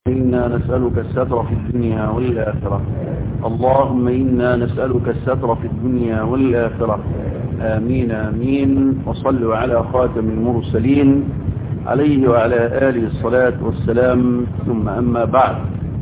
إنا نسألك الستر في الدنيا والآخرة اللهم إنا نسألك الستر في الدنيا والآخرة آمين آمين وصلوا على خاتم المرسلين عليه وعلى آله الصلاة والسلام ثم أما بعد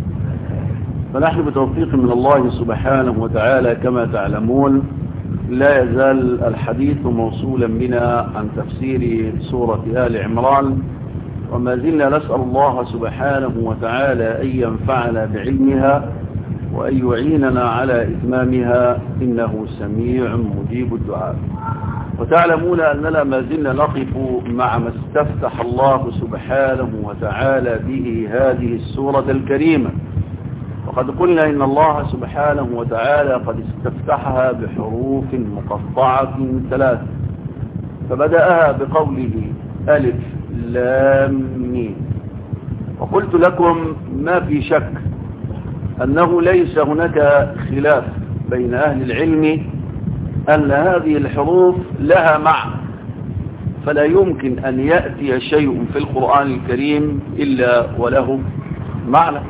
فنحن بتوفيق من الله سبحانه وتعالى كما تعلمون لا يزال الحديث موصولا بنا عن تفسير سورة آل عمران وما زلنا نسأل الله سبحانه وتعالى أن ينفعنا بعلمها وأن يعيننا على إتمامها إنه سميع مجيب الدعاء وتعلمون أننا ما زلنا نقف مع ما استفتح الله سبحانه وتعالى به هذه السورة الكريمة وقد قلنا إن الله سبحانه وتعالى قد استفتحها بحروف مقطعة ثلاث فبدأها بقوله ألف لام ميم وقلت لكم ما في شك أنه ليس هناك خلاف بين أهل العلم أن هذه الحروف لها معنى فلا يمكن أن يأتي شيء في القرآن الكريم إلا وله معنى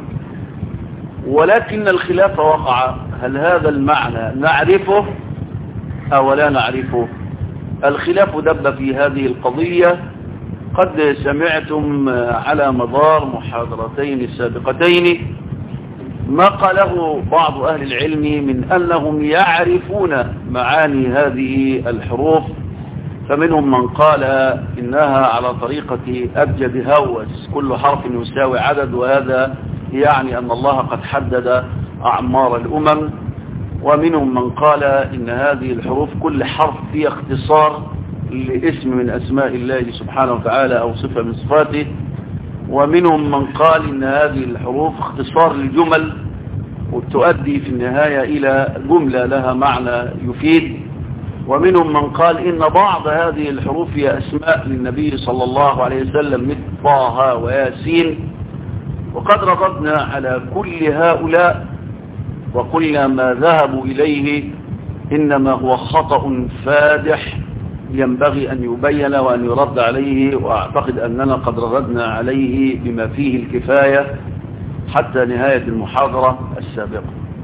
ولكن الخلاف وقع هل هذا المعنى نعرفه أو لا نعرفه الخلاف دب في هذه القضية قد سمعتم على مدار محاضرتين سابقتين ما قاله بعض أهل العلم من أنهم يعرفون معاني هذه الحروف فمنهم من قال إنها على طريقة أبجد هوس كل حرف يساوي عدد وهذا يعني أن الله قد حدد أعمار الأمم ومنهم من قال إن هذه الحروف كل حرف فيه اختصار لاسم من أسماء الله سبحانه وتعالى أو صفة من صفاته ومنهم من قال إن هذه الحروف اختصار للجمل وتؤدي في النهاية إلى جملة لها معنى يفيد ومنهم من قال إن بعض هذه الحروف هي أسماء للنبي صلى الله عليه وسلم مثل طه وياسين وقد رددنا على كل هؤلاء وقلنا ما ذهبوا إليه إنما هو خطأ فادح ينبغي أن يبين وأن يرد عليه وأعتقد أننا قد رددنا عليه بما فيه الكفاية حتى نهاية المحاضرة السابقة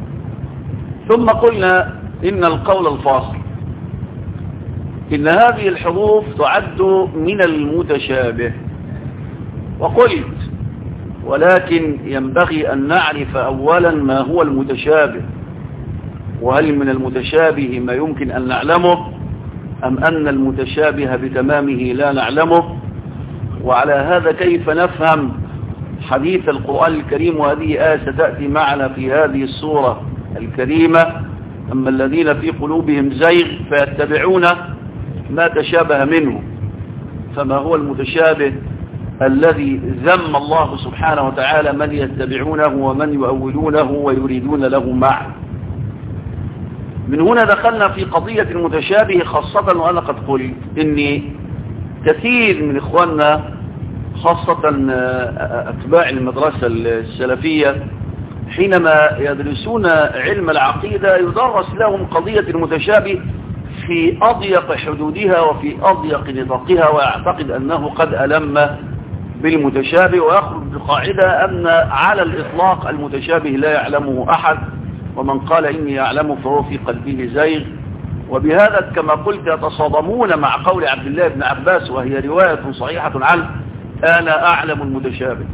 ثم قلنا إن القول الفاصل إن هذه الحروف تعد من المتشابه وقلت ولكن ينبغي أن نعرف أولا ما هو المتشابه وهل من المتشابه ما يمكن أن نعلمه أم أن المتشابه بتمامه لا نعلمه وعلى هذا كيف نفهم حديث القرآن الكريم وهذه آية ستأتي معنا في هذه السورة الكريمة أما الذين في قلوبهم زيغ فيتبعون ما تشابه منه فما هو المتشابه الذي ذم الله سبحانه وتعالى من يتبعونه ومن يؤولونه ويريدون له معه من هنا دخلنا في قضية المتشابه خاصة وأنا قد قلت إني كثير من إخواننا خاصة أتباع المدرسة السلفية حينما يدرسون علم العقيدة يدرس لهم قضية المتشابه في أضيق حدودها وفي أضيق نطاقها ويعتقد أنه قد ألم بالمتشابه ويخرج بقاعدة أن على الإطلاق المتشابه لا يعلمه أحد ومن قال إني أعلم فهو في قلبه زيغ وبهذا كما قلت يتصادمون مع قول عبد الله بن عباس وهي رواية صحيحة عنه أنا أعلم المتشابه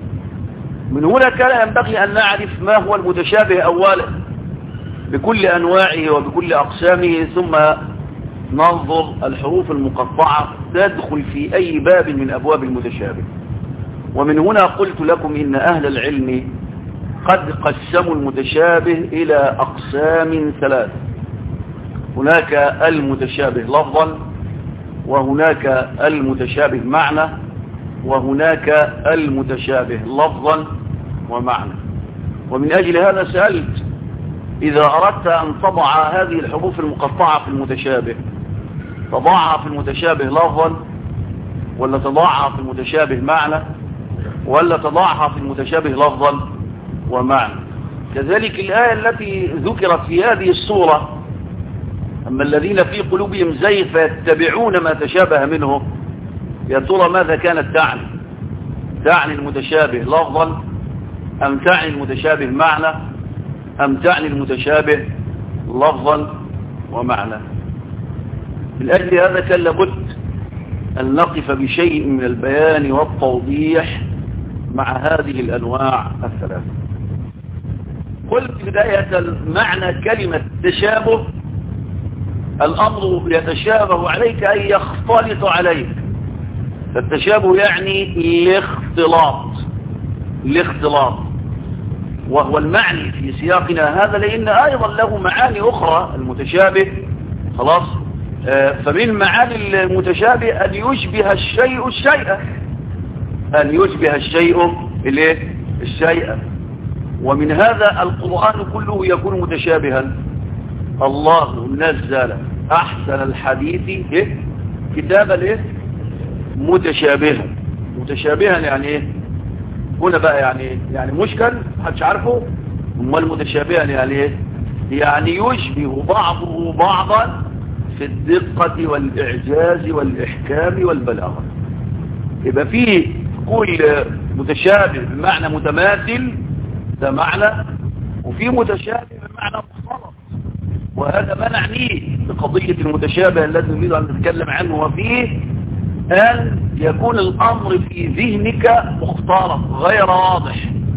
من هنا كان ينبغي أن نعرف ما هو المتشابه أولا بكل أنواعه وبكل أقسامه ثم ننظر الحروف المقطعة تدخل في أي باب من أبواب المتشابه ومن هنا قلت لكم إن أهل العلم قد قسموا المتشابه إلى أقسام ثلاث هناك المتشابه لفظا وهناك المتشابه معنى وهناك المتشابه لفظا ومعنى ومن أجل هذا سألت إذا أردت أن تضع هذه الحروف المقطعة في المتشابه تضعها في المتشابه لفظا ولا تضعها في المتشابه معنى ولا تضعها في المتشابه لفظا ومعنى كذلك الآية التي ذكرت في هذه الصورة أما الذين في قلوبهم زيغ فيتبعون ما تشابه منه يا ترى ماذا كانت تعني تعني المتشابه لفظا أم تعني المتشابه معنى أم تعني المتشابه لفظا ومعنى من أجل هذا كان لابد أن نقف بشيء من البيان والتوضيح مع هذه الأنواع الثلاثة قلت بداية معنى كلمة تشابه الأمر يتشابه عليك أي يختلط عليك فالتشابه يعني الاختلاط الاختلاط وهو المعني في سياقنا هذا لأن أيضا له معاني أخرى المتشابه خلاص آه فمن معاني المتشابه أن يشبه الشيء الشيء أن يشبه الشيء الايه الشيء ومن هذا القرآن كله يكون متشابها الله نزل أحسن الحديث إيه؟ كتابا إيه؟ متشابها متشابها يعني إيه هنا بقى يعني يعني مشكل محدش عارفه امال متشابها يعني ايه يعني يشبه بعضه بعضا في الدقة والإعجاز والإحكام والبلاغة يبقى فيه كل متشابه بمعنى متماثل ده معنى وفي متشابه بمعنى مختلط وهذا ما نعنيه بقضية المتشابه الذي نريد أن نتكلم عنه وفيه أن يكون الأمر في ذهنك مختلط غير واضح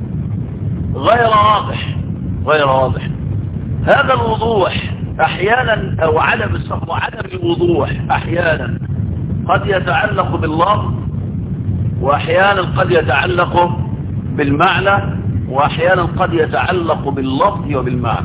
غير واضح غير واضح هذا الوضوح أحيانا أو عدم وعدم الوضوح أحيانا قد يتعلق باللفظ وأحيانا قد يتعلق بالمعنى وأحيانا قد يتعلق باللفظ وبالمعنى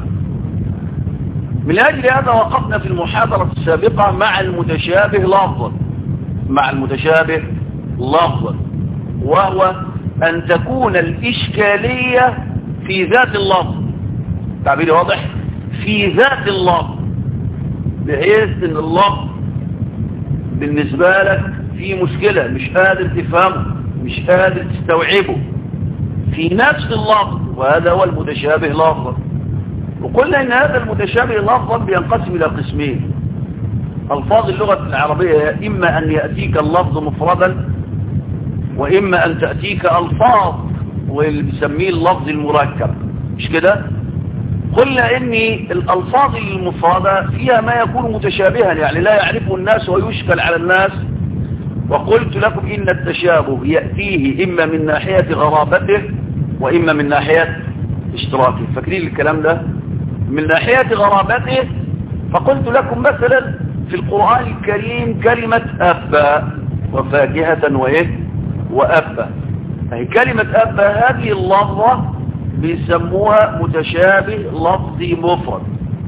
من أجل هذا وقفنا في المحاضرة السابقة مع المتشابه لفظا مع المتشابه لفظا وهو أن تكون الإشكالية في ذات اللفظ تعبيري واضح في ذات اللفظ بحيث ان اللفظ بالنسبة لك في مشكلة مش قادر تفهمه مش قادر تستوعبه في نفس اللفظ وهذا هو المتشابه لفظا وقلنا ان هذا المتشابه لفظا بينقسم الى قسمين الفاظ اللغة العربية اما ان يأتيك اللفظ مفردا واما ان تأتيك الفاظ واللي بيسميه اللفظ المركب مش كده قلنا ان الالفاظ المفردة فيها ما يكون متشابها يعني لا يعرفه الناس ويشكل على الناس وقلت لكم ان التشابه يأتيه اما من ناحية غرابته واما من ناحية اشتراكه فاكرين الكلام ده من ناحية غرابته فقلت لكم مثلا في القرآن الكريم كلمة أبا وفاكهة وإيه وأبا هي كلمة أبا هذه اللفظة بيسموها متشابه لفظي مفرد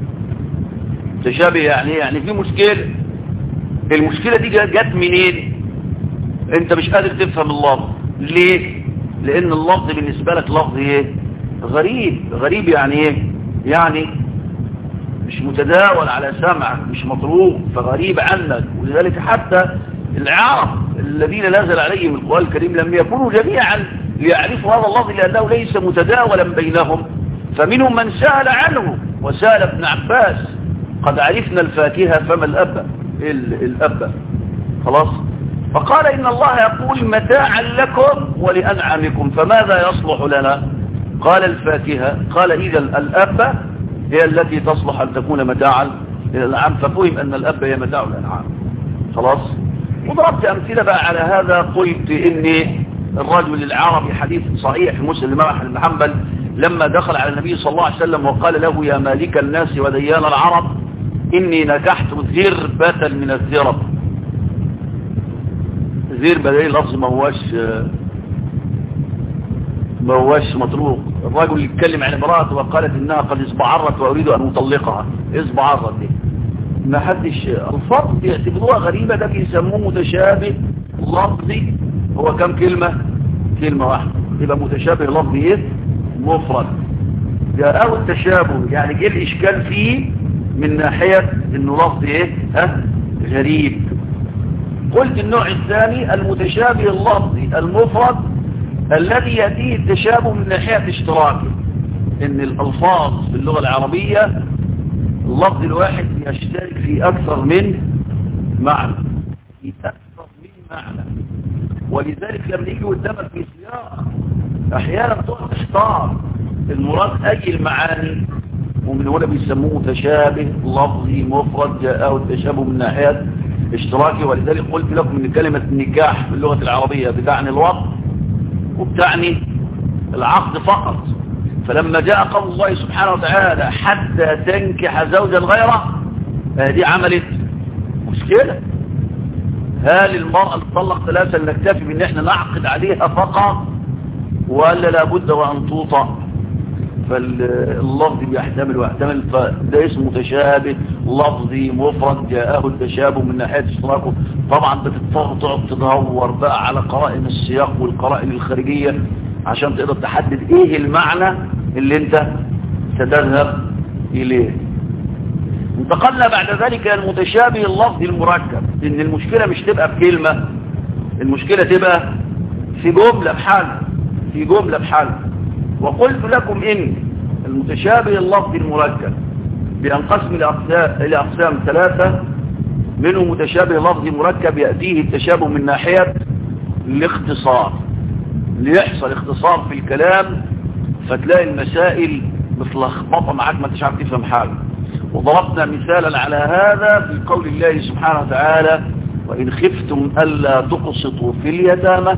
متشابه يعني يعني في مشكلة المشكلة دي جت منين انت مش قادر تفهم اللفظ ليه لان اللفظ بالنسبة لك لفظ ايه غريب غريب يعني ايه يعني مش متداول على سمعك مش مطروق فغريب عنك ولذلك حتى العرب الذين نزل عليهم القرآن الكريم لم يكونوا جميعا ليعرفوا هذا اللفظ لأنه ليس متداولا بينهم فمنهم من سأل عنه وسأل ابن عباس قد عرفنا الفاكهة فما الأب الأب خلاص فقال إن الله يقول متاعا لكم ولأنعامكم فماذا يصلح لنا قال الفاكهة قال إذا الأب هي التي تصلح أن تكون متاعا للأنعام ففهم أن الأب هي متاع الأنعام خلاص وضربت أمثلة بقى على هذا قلت إني الرجل العربي حديث صحيح مسلم بن حنبل لما دخل على النبي صلى الله عليه وسلم وقال له يا مالك الناس وديان العرب إني نكحت ذربة من الذرب ذربة ده لفظ ما هوش ما هوش مطروق الرجل يتكلم عن امرأته وقالت انها قد اصبعرت واريد ان اطلقها اصبعرت دي ما حدش الفرق بيعتبروها غريبة ده بيسموه متشابه لفظي هو كم كلمة كلمة واحدة يبقى متشابه لفظي ايه مفرد ده اول تشابه يعني جه الاشكال فيه من ناحية انه لفظ ايه ها غريب قلت النوع الثاني المتشابه اللفظي المفرد الذي يأتيه التشابه من ناحية اشتراكه ان الالفاظ في اللغة العربية اللفظ الواحد يشترك في اكثر من معنى في اكثر من معنى ولذلك لما يجي قدامك في سياق احيانا تقعد تحتار المراد اي المعاني ومن هنا بيسموه متشابه لفظي مفرد جاءه التشابه من ناحية اشتراكي ولذلك قلت لكم ان كلمة نكاح في اللغة العربية بتعني الوقت وبتعني العقد فقط فلما جاء قول الله سبحانه وتعالى حتى تنكح زوجا غيره دي عملت مشكلة هل المرأة اللي تطلق ثلاثة نكتفي بان احنا نعقد عليها فقط ولا لابد وان توطأ فاللفظ بيحتمل ويحتمل فده اسمه متشابه لفظي مفرد جاءه التشابه من ناحية اشتراكه طبعا بتضطر تقعد تدور بقى على قرائن السياق والقرائن الخارجية عشان تقدر تحدد ايه المعنى اللي انت ستذهب اليه انتقلنا بعد ذلك المتشابه اللفظي المركب ان المشكلة مش تبقى في كلمة المشكلة تبقى في جملة بحالها في جملة بحالها وقلت لكم إن المتشابه اللفظي المركب بينقسم إلى أقسام ثلاثة منه متشابه لفظي مركب يأتيه التشابه من ناحية الاختصار ليحصل اختصار في الكلام فتلاقي المسائل متلخبطة معاك ما انتش عارف تفهم حاجة وضربنا مثالا على هذا في قول الله سبحانه وتعالى وإن خفتم ألا تقسطوا في اليتامى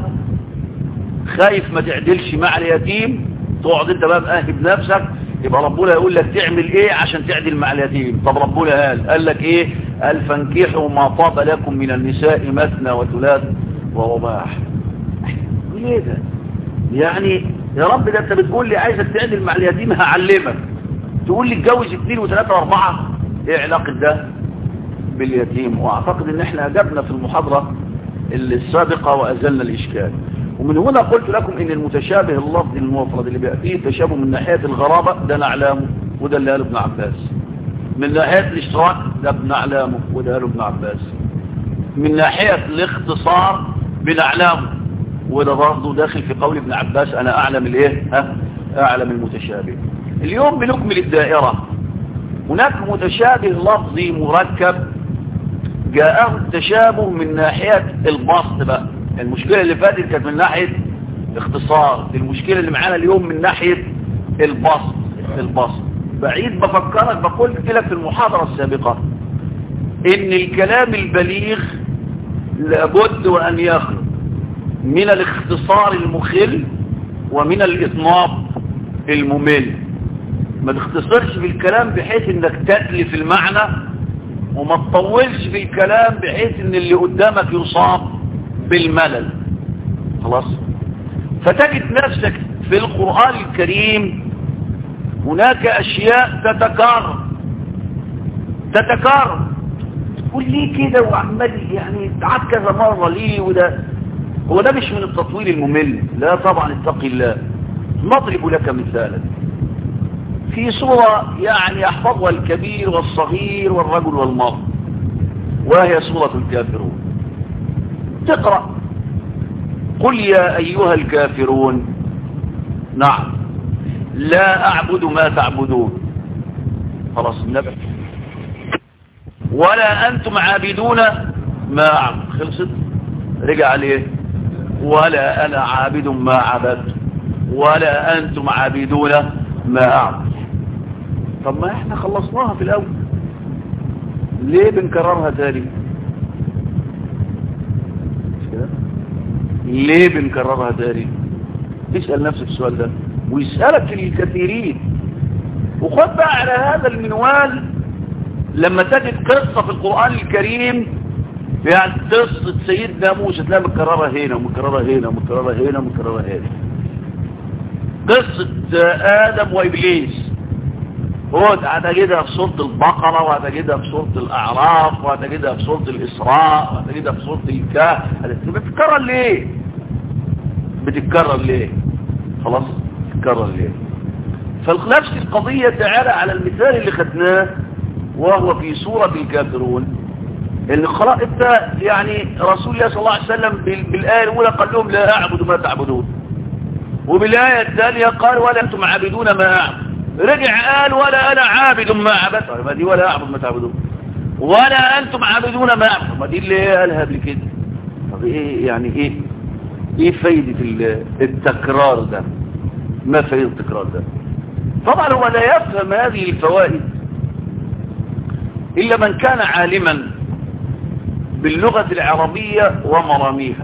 خايف ما تعدلش مع اليتيم تقعد انت بقى مأهب نفسك يبقى ربنا يقول لك تعمل ايه عشان تعدل مع اليتيم طب ربنا قال قال لك ايه قال فانكحوا ما طاب لكم من النساء مثنى وثلاث ورباع ايه ده يعني يا رب ده انت بتقول لي عايزك تعدل مع اليتيم هعلمك تقول لي اتجوز اثنين وثلاثة واربعة ايه علاقة ده باليتيم واعتقد ان احنا اجبنا في المحاضرة السابقة وازلنا الاشكال ومن هنا قلت لكم ان المتشابه اللفظ المفرد اللي بيأتيه تشابه من ناحية الغرابة ده نعلامه وده اللي قاله ابن عباس من ناحية الاشتراك ده ابن اعلامه وده قاله ابن عباس من ناحية الاختصار بنعلامه وده برضه داخل في قول ابن عباس انا اعلم الايه ها اعلم المتشابه اليوم بنكمل الدائرة هناك متشابه لفظي مركب جاءه التشابه من ناحية البسط بقى المشكلة اللي فاتت كانت من ناحية اختصار المشكلة اللي معانا اليوم من ناحية البسط البسط بعيد بفكرك بقول لك في المحاضرة السابقة ان الكلام البليغ لابد وان يخلو من الاختصار المخل ومن الاطناب الممل ما تختصرش في الكلام بحيث انك تتلف المعنى وما تطولش في الكلام بحيث ان اللي قدامك يصاب بالملل خلاص فتجد نفسك في القرآن الكريم هناك أشياء تتكرر تتكرر تقول ليه كده وعمال يعني تعاد كذا مرة ليه وده هو ده مش من التطويل الممل لا طبعا اتقي الله نضرب لك مثالا في صورة يعني يحفظها الكبير والصغير والرجل والمرء وهي صورة الكافرون تقرأ قل يا أيها الكافرون نعم لا أعبد ما تعبدون خلاص النبي ولا أنتم عابدون ما أعبد خلصت رجع عليه ولا أنا عابد ما عبدت ولا أنتم عابدون ما أعبد طب ما احنا خلصناها في الأول ليه بنكررها تاني ليه بنكررها تاني اسأل نفسك السؤال ده ويسألك الكثيرين وخد بقى على هذا المنوال لما تجد قصة في القرآن الكريم يعني قصة سيدنا موسى تلاقي مكررة هنا ومكررة هنا ومكررة هنا ومكررة هنا قصة آدم وإبليس هو هتجدها في سورة البقرة وهتجدها في سورة الأعراف وهتجدها في سورة الإسراء وهتجدها في سورة الكهف بتتكرر ليه بتتكرر ليه خلاص بتتكرر ليه فنفس القضية تعالى على المثال اللي خدناه وهو في سورة الكافرون ان خلاص انت يعني رسول الله صلى الله عليه وسلم بالآية الأولى قال لهم لا أعبد ما تعبدون وبالآية الثانية قال ولا أنتم عابدون ما أعبد رجع قال ولا أنا عابد ما عبدت ما دي ولا أعبد ما تعبدون ولا أنتم عابدون ما أعبد ما دي اللي قالها قبل كده طب إيه يعني إيه إيه فايدة التكرار ده ما فائدة التكرار ده طبعا هو لا يفهم هذه الفوائد إلا من كان عالما باللغة العربية ومراميها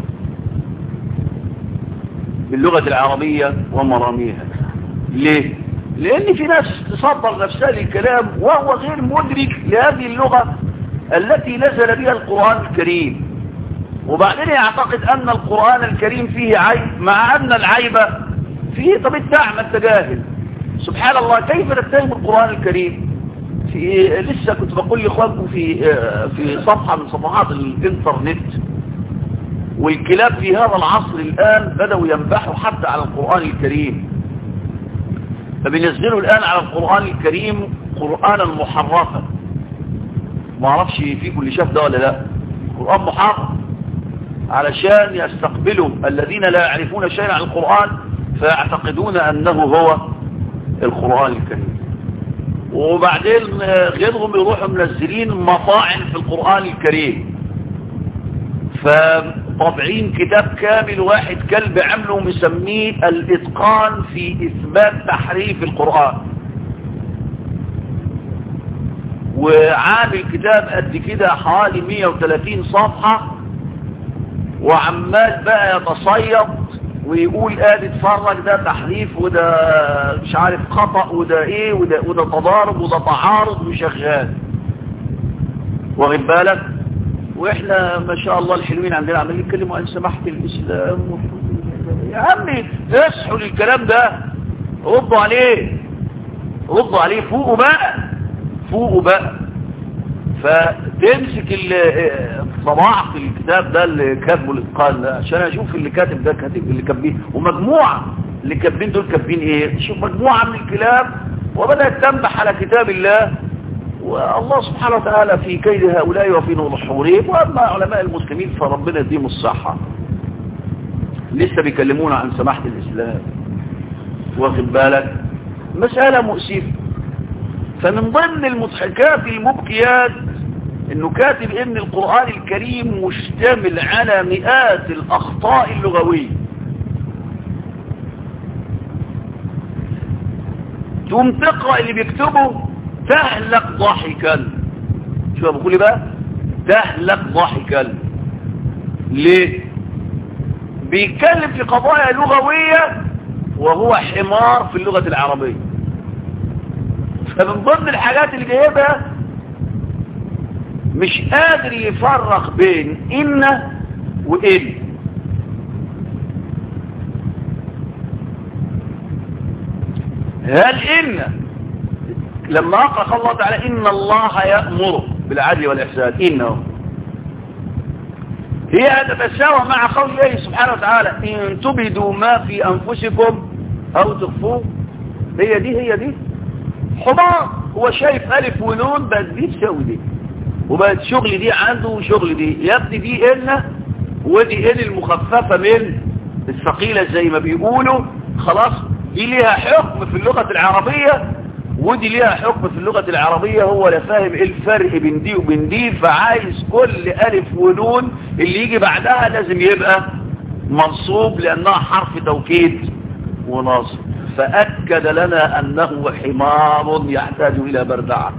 باللغة العربية ومراميها ليه؟ لأن في ناس تصدر نفسها للكلام وهو غير مدرك لهذه اللغة التي نزل بها القرآن الكريم وبعدين يعتقد أن القرآن الكريم فيه عيب مع أن العيب فيه طب التعمى التجاهل سبحان الله كيف نتهم القرآن الكريم في لسه كنت بقول لإخوانكم في في صفحة من صفحات الإنترنت والكلاب في هذا العصر الآن بدأوا ينبحوا حتى على القرآن الكريم فبينزلوا الآن على القرآن الكريم قرآنا محرفا ما اعرفش فيكم اللي شاف ده ولا لا قرآن محرف علشان يستقبلوا الذين لا يعرفون شيئا عن القرآن فيعتقدون أنه هو القرآن الكريم وبعدين غيرهم يروحوا منزلين مطاعن في القرآن الكريم فطبعين كتاب كامل واحد كلب عمله مسميه الإتقان في إثبات تحريف القرآن وعامل كتاب قد كده حوالي 130 صفحة وعمال بقى يتصيد ويقول ادي اتفرج ده تحريف وده مش عارف خطأ وده ايه وده, وده تضارب وده تعارض وشغال واخد بالك واحنا ما شاء الله الحلوين عندنا عمالين يتكلموا عن سماحة الاسلام يا عمي اصحوا للكلام ده ردوا عليه ردوا عليه فوقوا بقى فوقوا بقى فتمسك صباح في الكتاب ده اللي كاتبه الاتقان ده عشان اشوف اللي كاتب ده كاتب اللي كاتبين ومجموعه اللي كاتبين دول كاتبين ايه شوف مجموعه من الكلاب وبدات تنبح على كتاب الله والله سبحانه وتعالى في كيد هؤلاء وفي نحورهم واما علماء المسلمين فربنا يديهم الصحه لسه بيكلمونا عن سماحه الاسلام واخد بالك مساله مؤسفه فمن ضمن المضحكات المبكيات انه كاتب ان القرآن الكريم مشتمل على مئات الاخطاء اللغوية تقوم تقرأ اللي بيكتبه تهلك ضحكا شو بقول لي بقى تهلك ضحكا ليه بيتكلم في قضايا لغوية وهو حمار في اللغة العربية فمن ضمن الحاجات اللي جايبها مش قادر يفرق بين إن وإن هل إن لما أقرأ الله تعالى إن الله يأمر بالعدل والإحسان إنه هي تتساوى مع قول الله سبحانه وتعالى إن تبدوا ما في أنفسكم أو تخفوه هي دي هي دي حمار هو شايف ألف ونون بقت دي تساوي دي وبقت شغل دي عنده وشغل دي يا ابني دي إلنا ودي إل المخففة من الثقيلة زي ما بيقولوا خلاص دي ليها حكم في اللغة العربية ودي ليها حكم في اللغة العربية هو لا فاهم ايه الفرق بين دي وبين دي فعايز كل ألف ونون اللي يجي بعدها لازم يبقى منصوب لأنها حرف توكيد ونصب فأكد لنا أنه حمار يحتاج إلى بردعة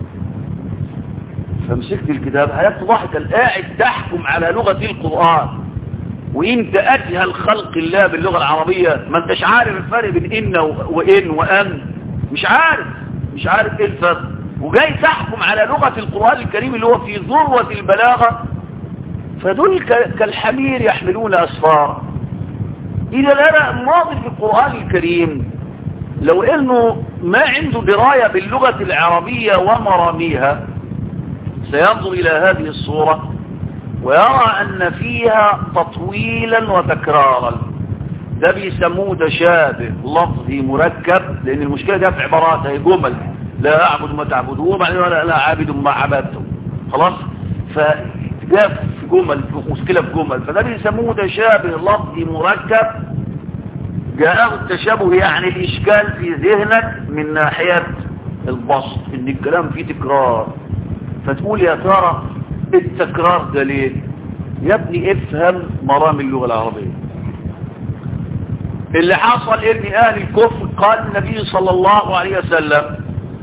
فمسكت الكتاب حياة ضحك القاعد تحكم على لغة القرآن وانت أجهل خلق الله باللغة العربية ما انتش عارف الفرق بين إن وإن وأن مش عارف مش عارف ايه الفرق وجاي تحكم على لغة القرآن الكريم اللي هو في ذروة البلاغة فدول كالحمير يحملون أسفار إذا أنا الناظر في القرآن الكريم لو انه ما عنده دراية باللغة العربية ومراميها سينظر الى هذه الصورة ويرى ان فيها تطويلا وتكرارا ده بيسموه تشابه لفظي مركب لان المشكلة ده في عبارات هي جمل لا اعبد ما تعبدون وبعدين لا, لا عابد ما عبدتم خلاص فجاء في جمل في مشكلة في جمل فده بيسموه تشابه لفظي مركب جاءه التشابه يعني الإشكال في ذهنك من ناحية البسط إن الكلام فيه تكرار فتقول يا ترى التكرار ده ليه يا ابني افهم مرام اللغة العربية اللي حصل ان اهل الكفر قال النبي صلى الله عليه وسلم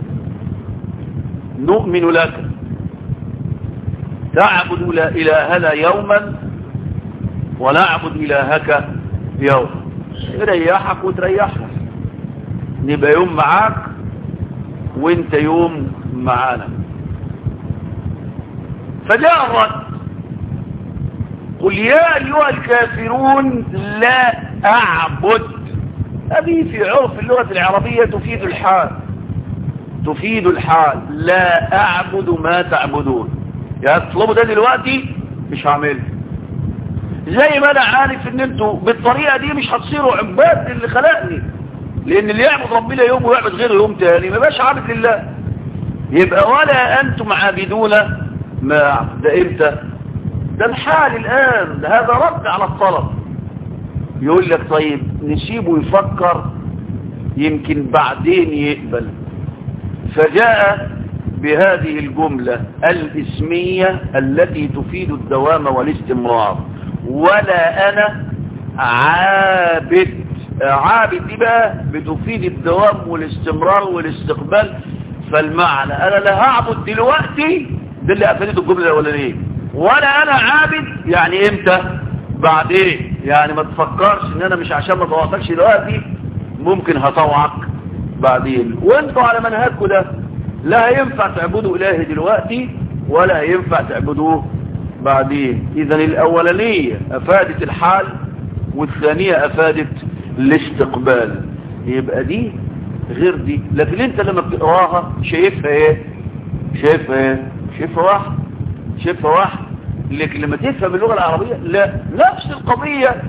نؤمن لك تعبد لا إلهنا يوما ونعبد إلهك يوم يريحك وتريحنا نبقى يوم معاك وانت يوم معانا فجاء الرد قل يا أيها الكافرون لا أعبد هذه في عرف اللغة العربية تفيد الحال تفيد الحال لا أعبد ما تعبدون يعني تطلبوا ده دلوقتي مش هعمله زي ما انا عارف ان انتوا بالطريقة دي مش هتصيروا عباد اللي خلقني لان اللي يعبد ربنا يوم ويعبد غيره يوم تاني ما بقاش عابد لله يبقى ولا انتم عابدون ما ده امتى ده الحال الان ده هذا رد على الطلب يقول لك طيب نسيبه يفكر يمكن بعدين يقبل فجاء بهذه الجملة الاسمية التي تفيد الدوام والاستمرار ولا أنا عابد عابد دي بقى بتفيد الدوام والاستمرار والاستقبال فالمعنى أنا لا هعبد دلوقتي ده اللي أفادته الجملة الأولانية ولا أنا عابد يعني إمتى بعدين يعني ما تفكرش ان انا مش عشان ما طوعتكش دلوقتي ممكن هطوعك بعدين وانتوا على منهجكم ده لا هينفع تعبدوا إلهي دلوقتي ولا هينفع تعبدوه بعدين إذا الأولانية أفادت الحال والثانية أفادت الاستقبال يبقى دي غير دي لكن انت لما بتقراها شايفها ايه شايفها ايه شايفها واحد شايفها واحد لكن لما تفهم اللغة العربية لا نفس القضية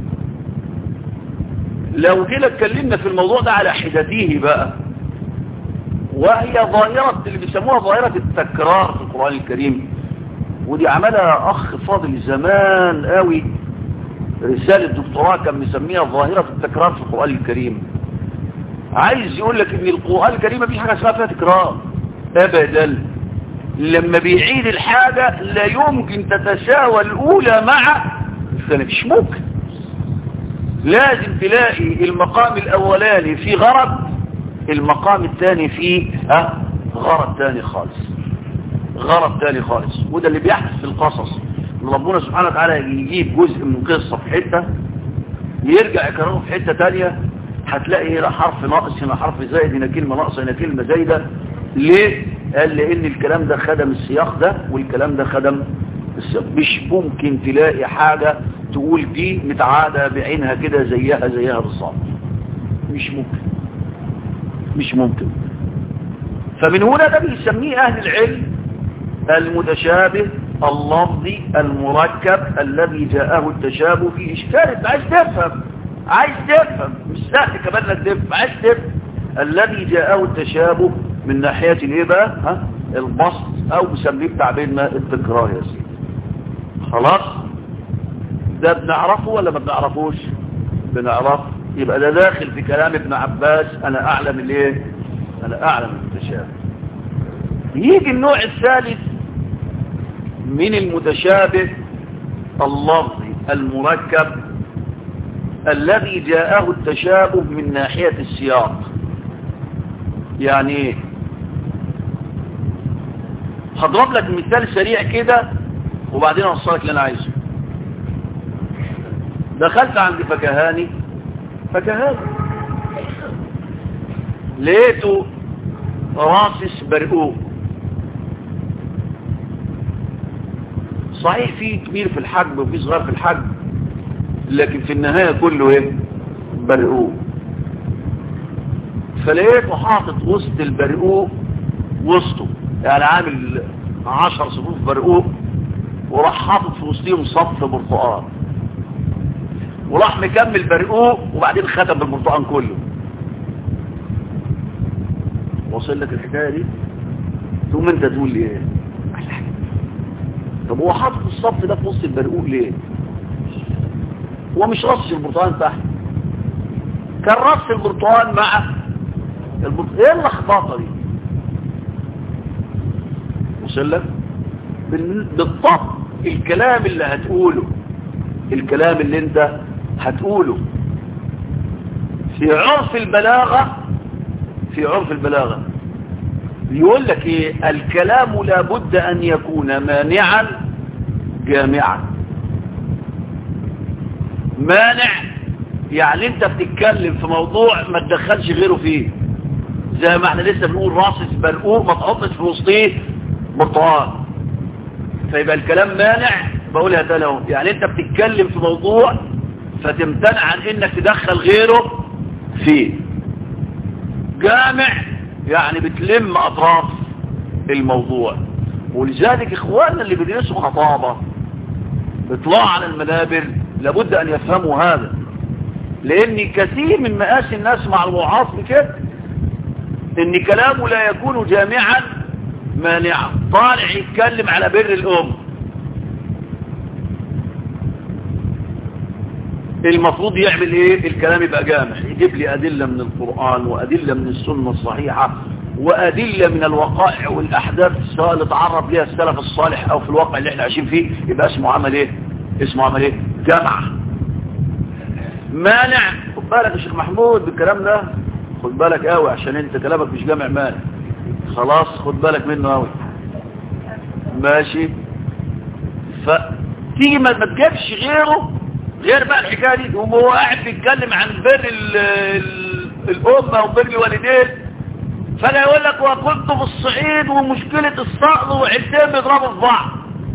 لو كده اتكلمنا في الموضوع ده على حدته بقى وهي ظاهرة اللي بيسموها ظاهرة التكرار في القرآن الكريم ودي عملها أخ فاضل زمان قوي رسالة دكتوراه كان مسميها ظاهرة التكرار في القرآن الكريم عايز يقول لك ان القرآن الكريم مفيش حاجة اسمها فيها تكرار ابدا لما بيعيد الحاجة لا يمكن تتساوى الأولى مع الثانية مش ممكن لازم تلاقي المقام الأولاني في غرض المقام الثاني فيه ها غرض ثاني خالص غرض ثاني خالص وده اللي بيحدث في القصص ان ربنا سبحانه وتعالى يجيب جزء من قصة في حتة يرجع يكرره في حتة تانية هتلاقي هنا حرف ناقص هنا حرف زائد هنا كلمة ناقصة هنا كلمة زايدة ليه؟ قال لان الكلام ده خدم السياق ده والكلام ده خدم السياق مش ممكن تلاقي حاجة تقول دي متعادة بعينها كده زيها زيها بالظبط مش ممكن مش ممكن فمن هنا ده بيسميه اهل العلم المتشابه اللفظي المركب الذي جاءه التشابه فيه اشكال انت عايز تفهم عايز تفهم مش سهل كمان انك تفهم عايز تفهم الذي جاءه التشابه من ناحية الايه بقى ها البسط او بسميه بتعبيرنا التكرار يا سيدي خلاص ده بنعرفه ولا ما بنعرفوش بنعرفه يبقى ده داخل في كلام ابن عباس انا اعلم الايه انا اعلم المتشابه يجي النوع الثالث من المتشابه اللفظي المركب الذي جاءه التشابه من ناحية السياق يعني ايه هضرب لك مثال سريع كده وبعدين اوصلك اللي انا عايزه دخلت عند فكهاني فكهاني لقيته راصص برقوق صحيح في كبير في الحجم وفي صغير في الحجم لكن في النهاية كله ايه برقوق فلقيته حاطط وسط البرقوق وسطه يعني عامل عشر صفوف برقوق وراح حاطط في وسطهم صف برتقال وراح مكمل برقوق وبعدين ختم بالبرتقال كله وصل لك الحكاية دي ثم انت تقول لي ايه طب هو حاطط الصف ده في وسط البرقوق ليه هو مش رص البرتقال تحت كان رص البرتقال مع البرتقال ايه اللخبطه دي وصل لك بالضبط الكلام اللي هتقوله الكلام اللي انت هتقوله في عرف البلاغة في عرف البلاغة يقول لك ايه الكلام لابد ان يكون مانعا جامعا مانع يعني انت بتتكلم في موضوع ما تدخلش غيره فيه زي ما احنا لسه بنقول راس برقوق ما تحطش في وسطيه برتقال فيبقى الكلام مانع بقولها تاني اهو يعني انت بتتكلم في موضوع فتمتنع عن انك تدخل غيره فيه جامع يعني بتلم اطراف الموضوع ولذلك اخواننا اللي بيدرسوا خطابة بيطلعوا على المنابر لابد ان يفهموا هذا لان كثير من مآسي الناس مع الوعاظ بكده ان كلامه لا يكون جامعا مانعا طالع يتكلم على بر الام المفروض يعمل ايه الكلام يبقى جامع يجيب لي ادلة من القرآن وادلة من السنة الصحيحة وادلة من الوقائع والاحداث سواء اللي تعرض لها السلف الصالح او في الواقع اللي احنا عايشين فيه يبقى اسمه عمل ايه اسمه عمل ايه جمع مانع خد بالك يا شيخ محمود بالكلام ده خد بالك قوي عشان انت كلامك مش جامع مانع خلاص خد بالك منه قوي ماشي فتيجي ما تجيبش غيره غير بقى الحكايه دي وهو قاعد بيتكلم عن بر الامه وبر الوالدين فلا يقول لك وكنت في الصعيد ومشكله الصقر وعيلتين بيضربوا في بعض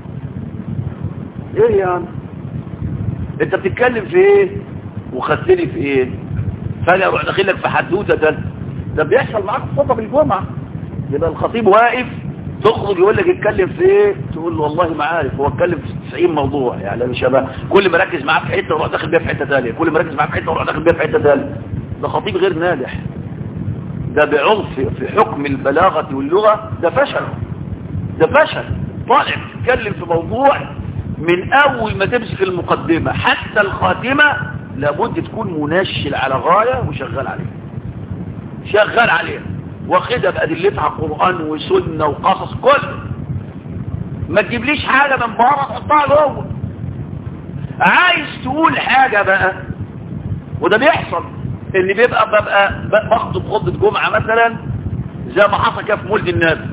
ايه يعني انت بتتكلم في ايه وخدتني في ايه فانا اروح داخلك في حدوته ده ده بيحصل معاك في خطب الجمعه يبقى الخطيب واقف تخرج يقول لك اتكلم في ايه تقول له والله ما عارف هو اتكلم في 90 موضوع يعني مش هبقى كل ما ركز معاه في حته وراح داخل بيها في حته ثانيه كل ما ركز معاه في حته وراح داخل بيها في حته ثانيه ده خطيب غير ناجح ده بعرف في حكم البلاغه واللغه ده فشل ده فشل طالع تتكلم في موضوع من اول ما تمسك المقدمه حتى الخاتمه لابد تكون منشل على غايه وشغال عليها شغال عليها واخدها بأدلتها قرآن وسنة وقصص كل ما تجيبليش حاجة من بره تحطها جوه عايز تقول حاجة بقى وده بيحصل اللي بيبقى ببقى بخطب خطبة جمعة مثلا زي ما حصل كده في مولد النبي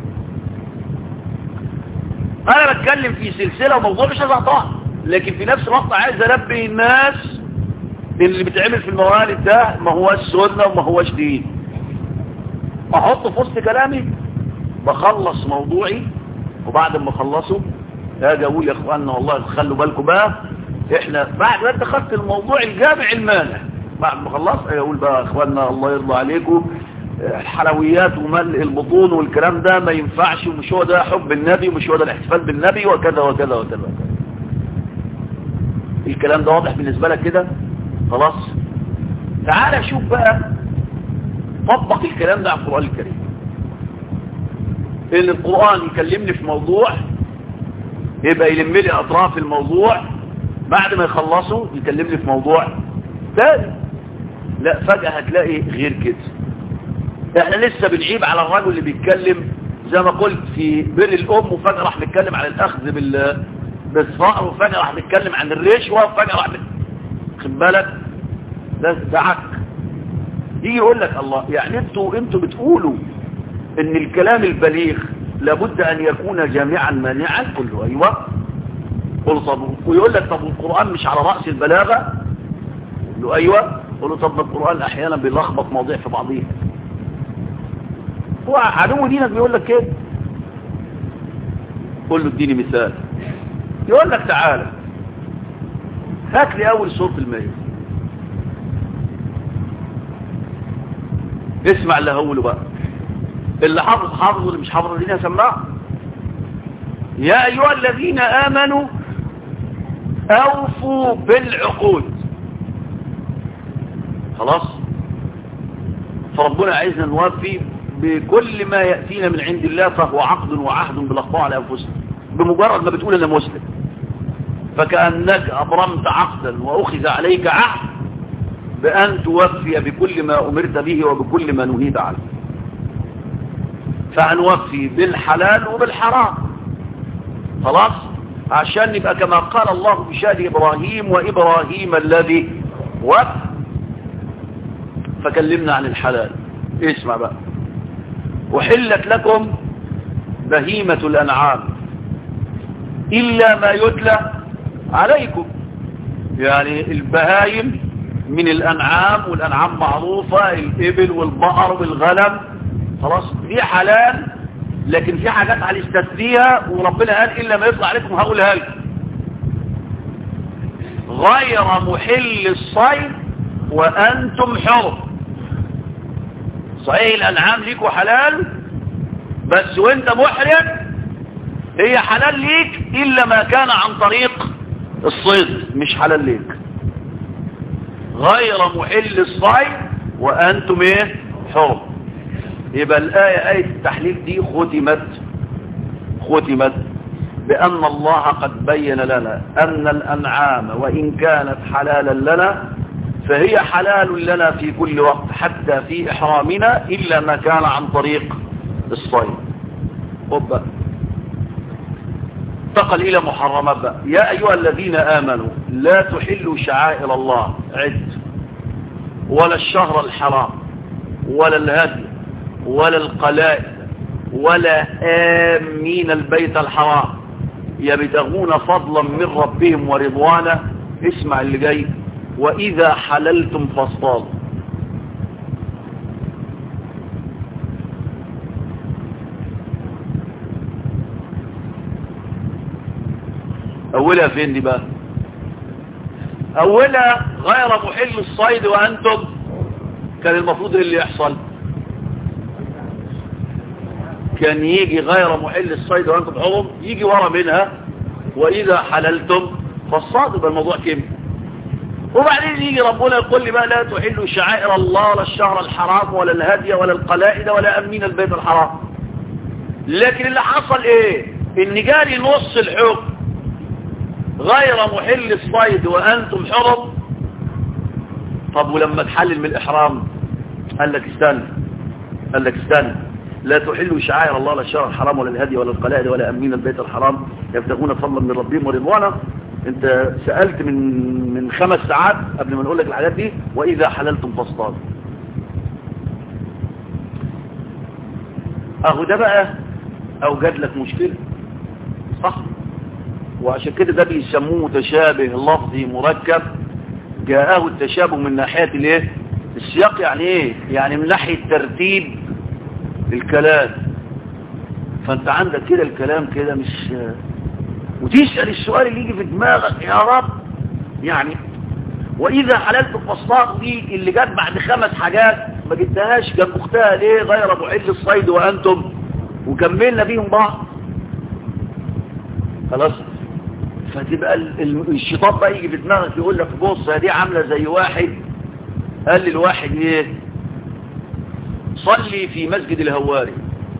انا بتكلم في سلسلة وموضوع مش هزعطها لكن في نفس الوقت عايز انبه الناس اللي بتعمل في الموالد ده ما هوش سنة وما هوش دين احط في وسط كلامي بخلص موضوعي وبعد ما اخلصه اجي اقول يا اخواننا والله خلوا بالكم بقى احنا بعد ما انت خدت الموضوع الجامع المانع بعد ما خلصت اجي اقول بقى يا اخواننا الله يرضى عليكم الحلويات وملء البطون والكلام ده ما ينفعش ومش هو ده حب النبي ومش هو ده الاحتفال بالنبي وكذا وكذا وكذا الكلام ده واضح بالنسبة لك كده خلاص تعال شوف بقى طبق الكلام ده على القرآن الكريم ان القرآن يكلمني في موضوع يبقى يلم لي اطراف الموضوع بعد ما يخلصوا يكلمني في موضوع تاني لا فجأة هتلاقي غير كده احنا لسه بنعيب على الرجل اللي بيتكلم زي ما قلت في بر الام وفجأة راح نتكلم عن الاخذ بال بالصقر وفجأة راح نتكلم عن الرشوة وفجأة راح خد بالك ده ده عك يجي يقول لك الله يعني انتوا انتوا بتقولوا ان الكلام البليغ لابد ان يكون جامعا مانعا قل له ايوه قل طب ويقول لك طب القرآن مش على رأس البلاغة قل له ايوه قل له طب القرآن احيانا بيلخبط مواضيع في بعضيها هو عدو دينك بيقول لك كده قل له اديني مثال يقول لك تعالى هات لي اول سورة المية اسمع اللي هقوله بقى اللي حافظ حافظ واللي مش حافظ الدين سماع يا ايها الذين امنوا اوفوا بالعقود خلاص فربنا عايزنا نوفي بكل ما يأتينا من عند الله فهو عقد وعهد بالاخطاء على انفسنا بمجرد ما بتقول انا مسلم فكأنك أبرمت عقدا وأخذ عليك عهد بأن توفي بكل ما أمرت به وبكل ما نهيت عنه فهنوفي بالحلال وبالحرام خلاص عشان نبقى كما قال الله بشان إبراهيم وإبراهيم الذي وفى فكلمنا عن الحلال اسمع بقى وحلت لكم بهيمة الأنعام إلا ما يتلى عليكم يعني البهايم من الأنعام والأنعام معروفة الإبل والبقر والغنم خلاص دي حلال لكن في حاجات على استثنيها وربنا قال إلا ما يطلع عليكم هقولها لكم غير محل الصيد وأنتم حر صحيح الأنعام ليكوا حلال بس وانت محرم هي حلال ليك إلا ما كان عن طريق الصيد مش حلال ليك غير محل الصيد وأنتم ايه حر يبقى الآية آية التحليل دي ختمت ختمت بأن الله قد بين لنا أن الأنعام وإن كانت حلالا لنا فهي حلال لنا في كل وقت حتى في إحرامنا إلا ما كان عن طريق الصيد خد انتقل إلى محرمات بقى يا أيها الذين آمنوا لا تحلوا شعائر الله عد ولا الشهر الحرام ولا الهدي ولا القلائد ولا آمين البيت الحرام يبتغون فضلا من ربهم ورضوانا اسمع اللي جاي وإذا حللتم فاصطادوا أولها فين دي بقى أولها غير محل الصيد وأنتم كان المفروض اللي يحصل كان يجي غير محل الصيد وأنتم حرم يجي ورا منها وإذا حللتم فالصاد يبقى الموضوع كم وبعدين يجي ربنا يقول لي بقى لا تحلوا شعائر الله لا الشهر الحرام ولا الهدي ولا القلائد ولا أمين البيت الحرام لكن اللي حصل ايه ان جاري نص الحكم غير محل الصيد وأنتم حرم طب ولما تحلل من الإحرام قال لك استنى قال لك استنى لا تحلوا شعائر الله لا الشهر الحرام ولا الهدي ولا القلائد ولا أمين البيت الحرام يبتغون فضلا من ربهم ورضوانا انت سألت من من خمس ساعات قبل ما نقول لك الحاجات دي وإذا حللتم فاصطادوا اهو ده بقى اوجد لك مشكلة صح وعشان كده ده بيسموه متشابه لفظي مركب جاءه التشابه من ناحية الايه السياق يعني ايه يعني من ناحية ترتيب الكلام فانت عندك كده الكلام كده مش وتسأل السؤال اللي يجي في دماغك يا رب يعني واذا حللت الفصلات دي اللي جت بعد خمس حاجات ما جبتهاش جنب اختها ليه غير محل الصيد وانتم وكملنا بيهم بعض خلاص فتبقى الشيطان بقى يجي في دماغك يقول لك بص دي عامله زي واحد قال للواحد ايه صلي في مسجد الهواري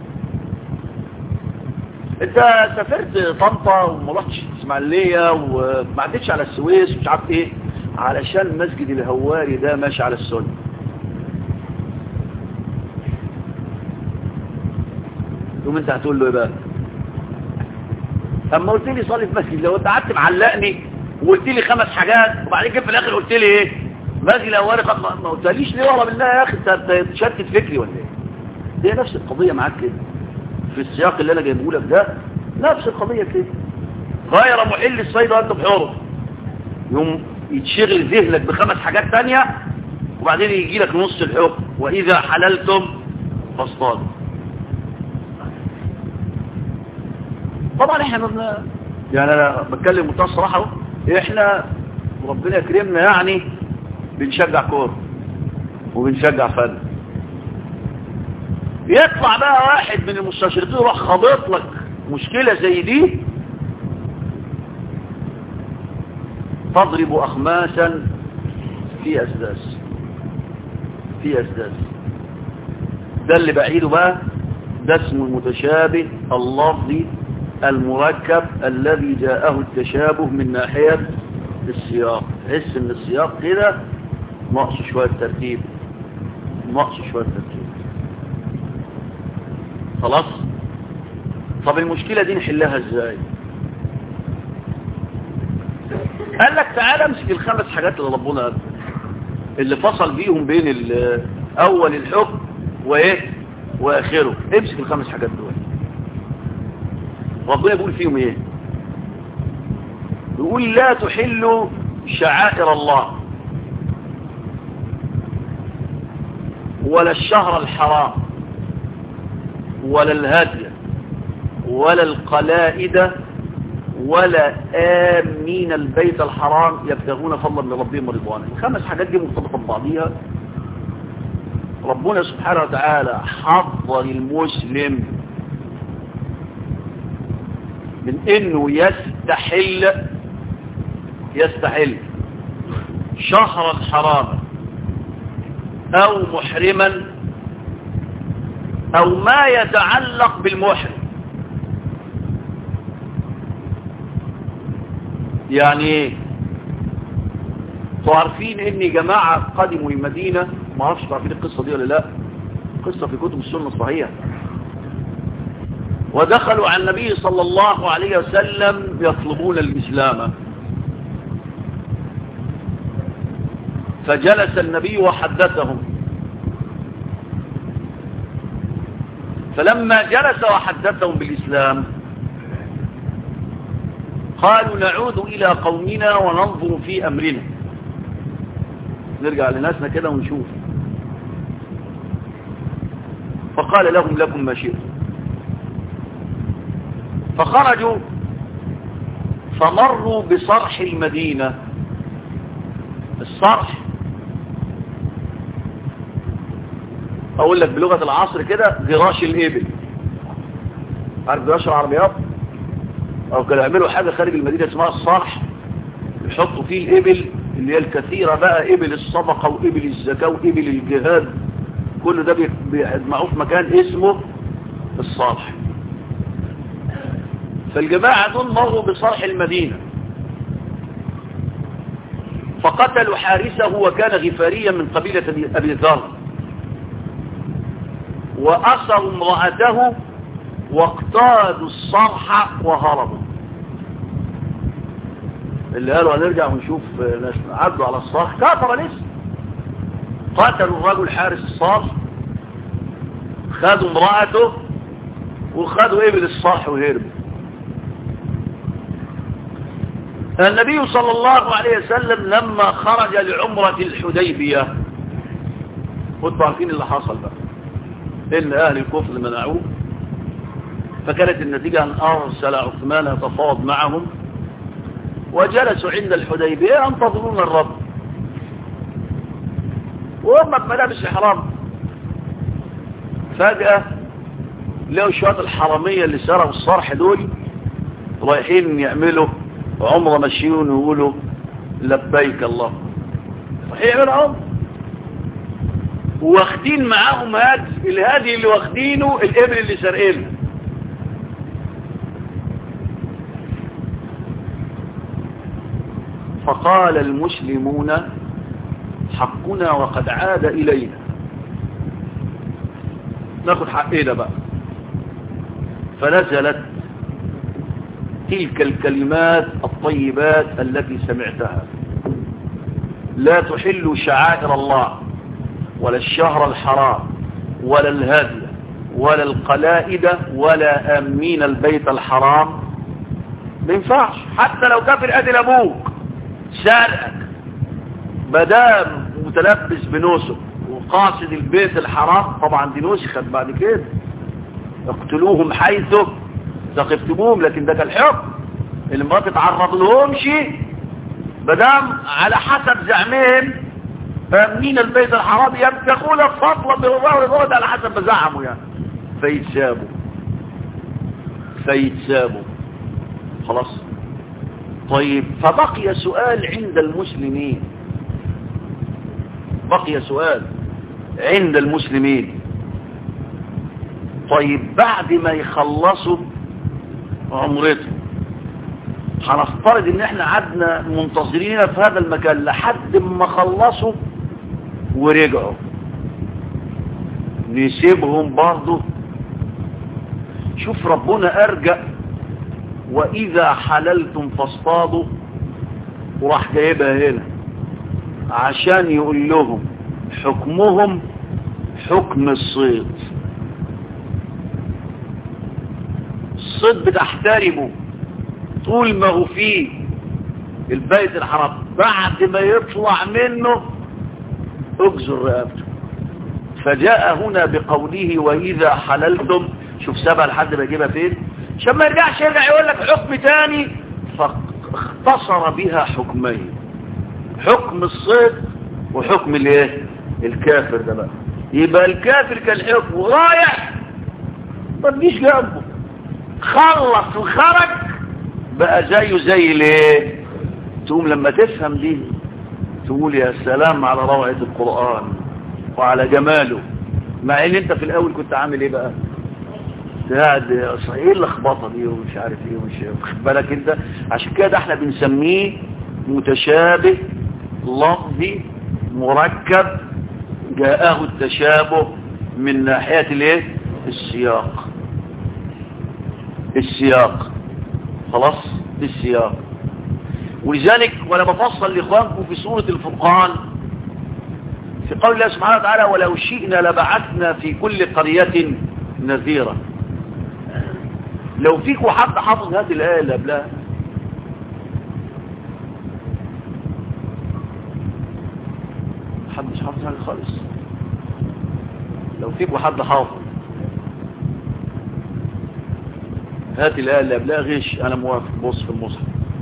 انت سافرت طنطا وما رحتش اسماعيليه وما عدتش على السويس ومش عارف ايه علشان مسجد الهواري ده ماشي على السنه يوم انت هتقول له ايه بقى اما قلت لي صلي في مسجد لو انت قعدت معلقني وقلت لي خمس حاجات وبعدين جيت في الاخر قلت لي ايه مسجد الهواري ما قلتليش ليه ورا بالله يا اخي انت تشتت فكري ولا ايه دي نفس القضيه معاك كده في السياق اللي انا جايبه لك ده نفس القضيه كده غير محل الصيد وانتم حر يوم يتشغل ذهنك بخمس حاجات تانية وبعدين يجي لك نص الحكم واذا حللتم فاصطادوا طبعا احنا مبنى يعني انا بتكلم منتهى الصراحه احنا ربنا يكرمنا يعني بنشجع كوره وبنشجع فن يطلع بقى واحد من المستشرقين يروح خابط لك مشكله زي دي تضرب اخماسا في اسداس في اسداس ده اللي بعيده بقى ده اسمه المتشابه اللفظي المركب الذي جاءه التشابه من ناحية السياق تحس ان السياق كده نقص شوية ترتيب نقص شوية ترتيب خلاص طب المشكلة دي نحلها ازاي قال لك تعالى امسك الخمس حاجات اللي ربنا اللي فصل بيهم بين اول الحكم وايه واخره امسك الخمس حاجات دول ربنا يقول فيهم ايه يقول لا تحلوا شعائر الله ولا الشهر الحرام ولا الهدي ولا القلائد ولا آمين البيت الحرام يبتغون فضلا من ربهم ورضوانا الخمس حاجات دي مرتبطة ببعضيها ربنا سبحانه وتعالى حضر المسلم من انه يستحل يستحل شهرا حراما او محرما او ما يتعلق بالمحرم يعني ايه تعرفين ان جماعة قدموا المدينة ما اعرفش تعرفين القصة دي ولا لا قصة في كتب السنة الصحيحة ودخلوا على النبي صلى الله عليه وسلم يطلبون الإسلام فجلس النبي وحدثهم فلما جلس وحدثهم بالإسلام قالوا نعود إلى قومنا وننظر في أمرنا نرجع لناسنا كده ونشوف فقال لهم لكم ما شئتم فخرجوا فمروا بصرح المدينة الصرح اقول لك بلغة العصر كده جراش الابل عارف جراش العربيات او كانوا يعملوا حاجة خارج المدينة اسمها الصرح يحطوا فيه الابل اللي هي الكثيرة بقى ابل الصدقة وابل الزكاة وابل الجهاد كل ده بيجمعوه في مكان اسمه الصرح فالجماعة دول مروا بصرح المدينة فقتلوا حارسه وكان غفاريا من قبيلة أبي ذر وأسروا امرأته واقتادوا الصرح وهربوا اللي قالوا هنرجع ونشوف عدوا على الصرح كافر لسه قتلوا الرجل حارس الصرح خدوا امرأته وخدوا ابل الصرح وهربوا النبي صلى الله عليه وسلم لما خرج لعمرة الحديبية كنتوا عارفين اللي حصل بقى إن أهل الكفر منعوه فكانت النتيجة أن أرسل عثمان يتفاوض معهم وجلسوا عند الحديبية ينتظرون الرب وهم بملابس الحرام فجأة لقوا شوية الحرامية اللي سرقوا الصرح دول رايحين يعملوا عمره ماشيون ويقولوا لبيك الله صحيح يعملوا عمر واخدين معاهم هادي الهادي اللي واخدينه الابل اللي سرقينه فقال المسلمون حقنا وقد عاد إلينا ناخد حقنا بقى فنزلت تلك الكلمات الطيبات التي سمعتها لا تحل شعائر الله ولا الشهر الحرام ولا الهدي ولا القلائد ولا أمين البيت الحرام ما ينفعش حتى لو كافر قتل أبوك سارقك مدام متلبس بنسك وقاصد البيت الحرام طبعا دي نسخت بعد كده اقتلوهم حيث ثقفتموهم لكن ده كان الحكم اللي ما تتعرض لهمش مدام على حسب زعمهم فامنين البيت الحرام يبتغون فضلا من الله ورضوانه على حسب ما زعموا يعني فيتسابوا فيتسابوا خلاص طيب فبقي سؤال عند المسلمين بقي سؤال عند المسلمين طيب بعد ما يخلصوا عمرتهم هنفترض ان احنا قعدنا منتظرين في هذا المكان لحد ما خلصوا ورجعوا نسيبهم برضه شوف ربنا ارجع واذا حللتم فاصطادوا وراح جايبها هنا عشان يقول لهم حكمهم حكم الصيد الصيد بتحترمه طول ما هو فيه البيت الحرام بعد ما يطلع منه اجزر رقبته فجاء هنا بقوله واذا حللتم شوف سبع لحد ما يجيبها فين عشان ما يرجعش يرجع يقول لك حكم تاني فاختصر بها حكمين حكم الصيد وحكم الايه الكافر ده بقى يبقى الكافر كان حكمه رايح ما تجيش جنبه خلص وخرج بقى زيه زي الايه تقوم لما تفهم دي تقول يا سلام على روعة القرآن وعلى جماله مع ان انت في الاول كنت عامل ايه بقى قاعد ايه اللخبطه دي ومش عارف ايه ومش واخد بالك انت عشان كده احنا بنسميه متشابه لفظي مركب جاءه التشابه من ناحية الايه السياق السياق خلاص السياق ولذلك وانا بفصل لاخوانكم في سورة الفرقان في قول الله سبحانه وتعالى ولو شئنا لبعثنا في كل قرية نذيرا لو فيكم حد حافظ هذه الآية اللي قبلها محدش حافظ حاجة خالص لو فيكم حد حافظ هات الآية اللي قبلها غش أنا موافق بص في المصحف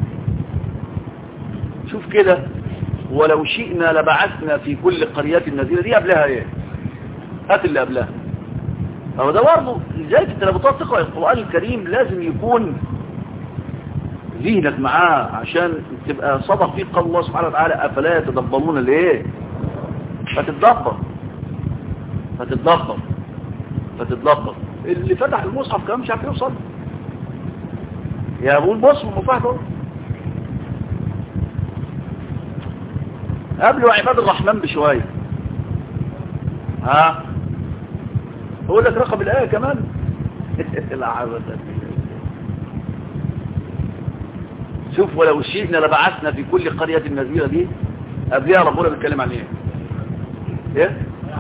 شوف كده ولو شئنا لبعثنا في كل قرية نذيرة دي قبلها ايه هات اللي قبلها أو ده برضه لذلك انت لما تقعد تقرأ القرآن الكريم لازم يكون ذهنك معاه عشان تبقى صدق فيك قول الله سبحانه وتعالى أفلا يتدبرون الايه فتتدبر فتتدبر فتتدبر اللي فتح المصحف كمان مش عارف يوصل يا ابو البص مفاهده قبله عباد الرحمن بشوية ها اقول لك رقم الآية كمان العبد شوف ولو شئنا لبعثنا في كل قرية نذيرة دي قبلها ربنا بيتكلم عن ايه ايه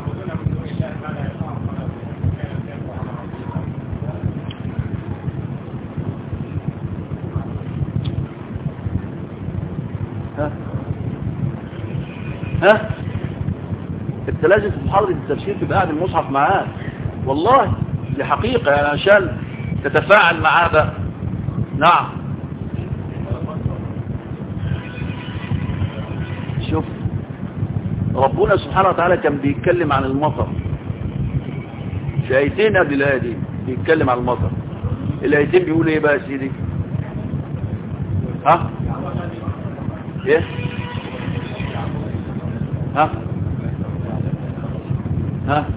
ها ها انت لازم في محاضرة التفسير تبقى قاعد المصحف معاه والله دي حقيقة يعني عشان تتفاعل معاه بقى نعم شوف ربنا سبحانه وتعالى كان بيتكلم عن المطر في ايتين قبل الايه دي بيتكلم عن المطر الايتين بيقول ايه بقى يا سيدي ها ايه ها ها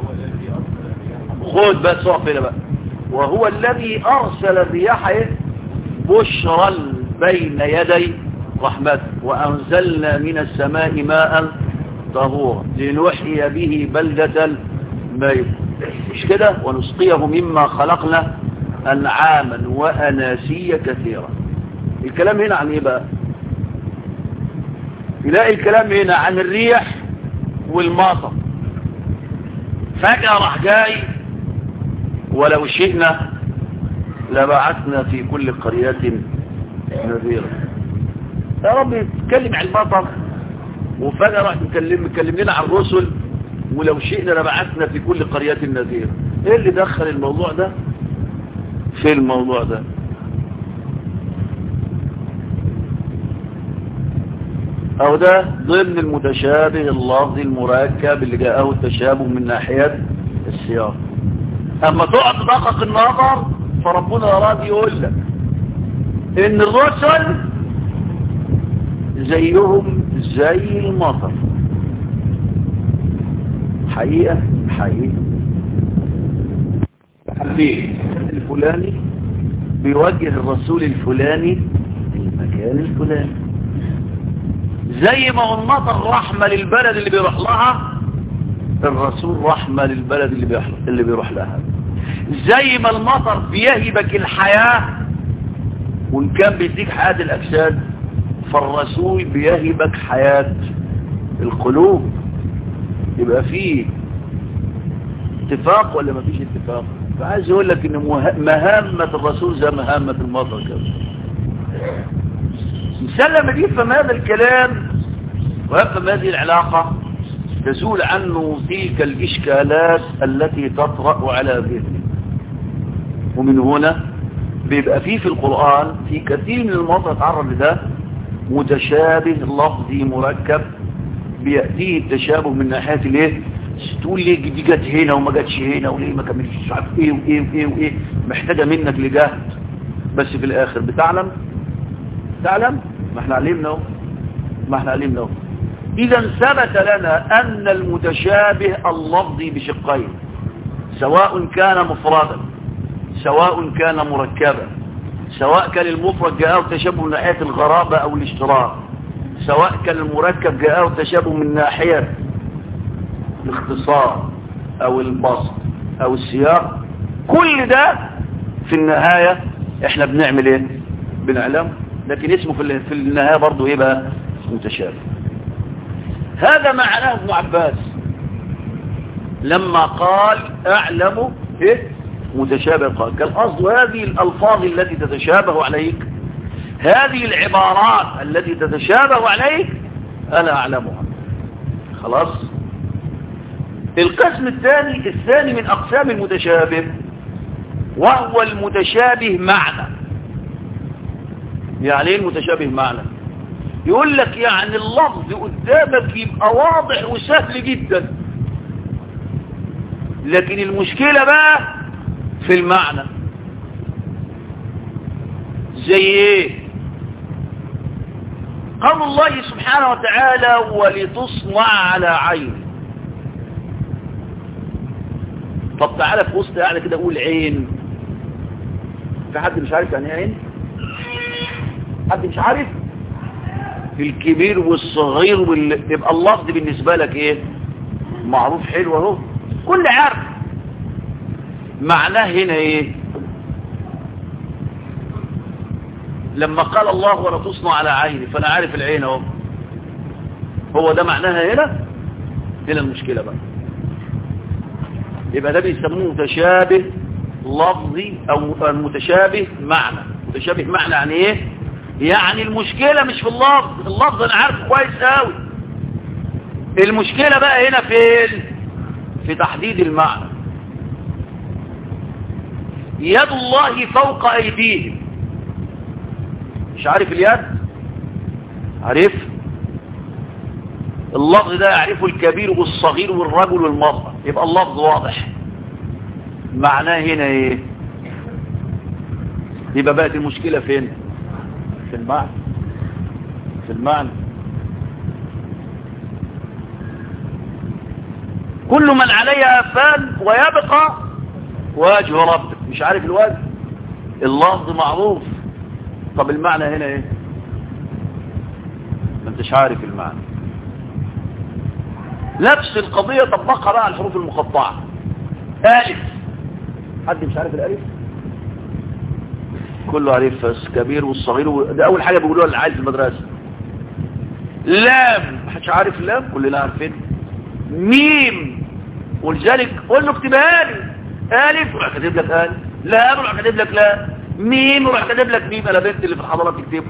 خد بس اقف هنا بقى وهو الذي ارسل الرياح ايه بشرا بين يدي رحمته وانزلنا من السماء ماء طهورا لنحيي به بلدة ميت مش كده ونسقيه مما خلقنا انعاما واناسيا كثيرا الكلام هنا عن ايه بقى تلاقي الكلام هنا عن الريح والمطر فجأة راح جاي ولو شئنا لبعثنا في كل قرية نذيرا يا رب يتكلم عن المطر وفجأة راح يكلم يكلم لنا عن الرسل ولو شئنا لبعثنا في كل قرية نذيرا ايه اللي دخل الموضوع ده في الموضوع ده او ده ضمن المتشابه اللفظي المركب اللي جاءه التشابه من ناحية السياق اما تقعد تدقق النظر فربنا اراد يقول لك ان الرسل زيهم زي المطر حقيقة حقيقة حبيب الفلاني بيوجه الرسول الفلاني المكان الفلاني زي ما هو المطر رحمة للبلد اللي بيروح لها الرسول رحمة للبلد اللي بيروح, اللي بيروح لها زي ما المطر بيهبك الحياة وإن كان بيديك حياة الأجساد فالرسول بيهبك حياة القلوب يبقى فيه اتفاق ولا ما فيش اتفاق فعايز يقول لك ان مهمة الرسول زي مهمة المطر كده الإنسان لما يفهم هذا الكلام ويفهم هذه العلاقة تزول عنه تلك الإشكالات التي تطرأ على ذهنه ومن هنا بيبقى فيه في القرآن في كثير من المواضع يتعرض لده متشابه لفظي مركب بيأتيه التشابه من ناحية الايه تقول ليه دي جت هنا وما جاتش هنا وليه ما كملش مش عارف ايه وايه وايه وايه محتاجة منك لجهد بس في الاخر بتعلم تعلم ما احنا علمنا ما احنا علمنا اذا ثبت لنا ان المتشابه اللفظي بشقين سواء كان مفردا سواء كان مركبا سواء كان المفرد جاءه تشابه من ناحية الغرابة او الاشتراك سواء كان المركب جاءه تشابه من ناحية الاختصار او البسط او السياق كل ده في النهاية احنا بنعمل ايه بنعلم لكن اسمه في في النهاية برضو ايه بقى متشابه هذا معناه ابن عباس لما قال اعلم ايه متشابه قال كالقصد هذه الالفاظ التي تتشابه عليك هذه العبارات التي تتشابه عليك انا اعلمها خلاص القسم الثاني الثاني من اقسام المتشابه وهو المتشابه معنى يعني ايه المتشابه معنى يقول لك يعني اللفظ قدامك يبقى واضح وسهل جدا لكن المشكلة بقى في المعنى زي ايه قول الله سبحانه وتعالى ولتصنع على عين طب تعالى في وسط يعني كده اقول عين في حد مش عارف يعني ايه عين حد مش عارف الكبير والصغير وال... يبقى اللفظ بالنسبة لك ايه معروف حلو اهو كل عارف معناه هنا ايه لما قال الله ولا تصنع على عيني فانا عارف العين اهو هو ده معناها هنا هنا المشكلة بقى يبقى ده بيسموه متشابه لفظي او متشابه معنى متشابه معنى يعني ايه يعني المشكلة مش في اللفظ اللفظ انا عارف كويس قوي المشكلة بقى هنا فين في تحديد المعنى يد الله فوق ايديهم مش عارف اليد عارف اللفظ ده يعرفه الكبير والصغير والرجل والمرأة يبقى اللفظ واضح معناه هنا ايه يبقى بقت المشكلة فين في المعنى في المعنى كل من عليها فان ويبقى وجه ربك مش عارف الوجه اللفظ معروف طب المعنى هنا ايه ما انتش عارف المعنى نفس القضية طبقها بقى على الحروف المقطعة ألف حد مش عارف الألف كله عارف بس كبير والصغير و... ده أول حاجة بيقولوها للعيال في المدرسة لام محدش عارف اللام كلنا عارفين ميم ولذلك قول له اكتبها لي ألف وراح كاتب لك ألف لام وراح كاتب لك لا ميم وراح كاتب لك ميم أنا بنت اللي في الحضارة بتكتبه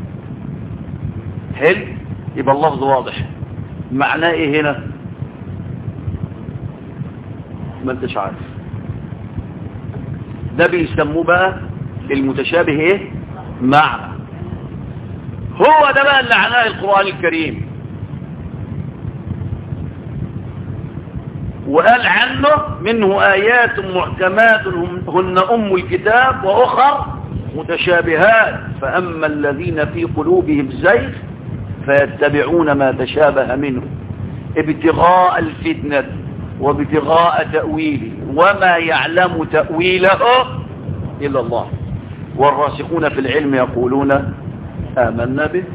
حلو يبقى اللفظ واضح معناه ايه هنا ما انتش عارف ده بيسموه بقى المتشابه ايه معنى هو ده بقى اللي عناه القرآن الكريم وقال عنه منه آيات محكمات هن أم الكتاب وأخر متشابهات فأما الذين في قلوبهم زيغ فيتبعون ما تشابه منه ابتغاء الفتنة وابتغاء تأويله وما يعلم تأويله إلا الله والراسخون في العلم يقولون آمنا به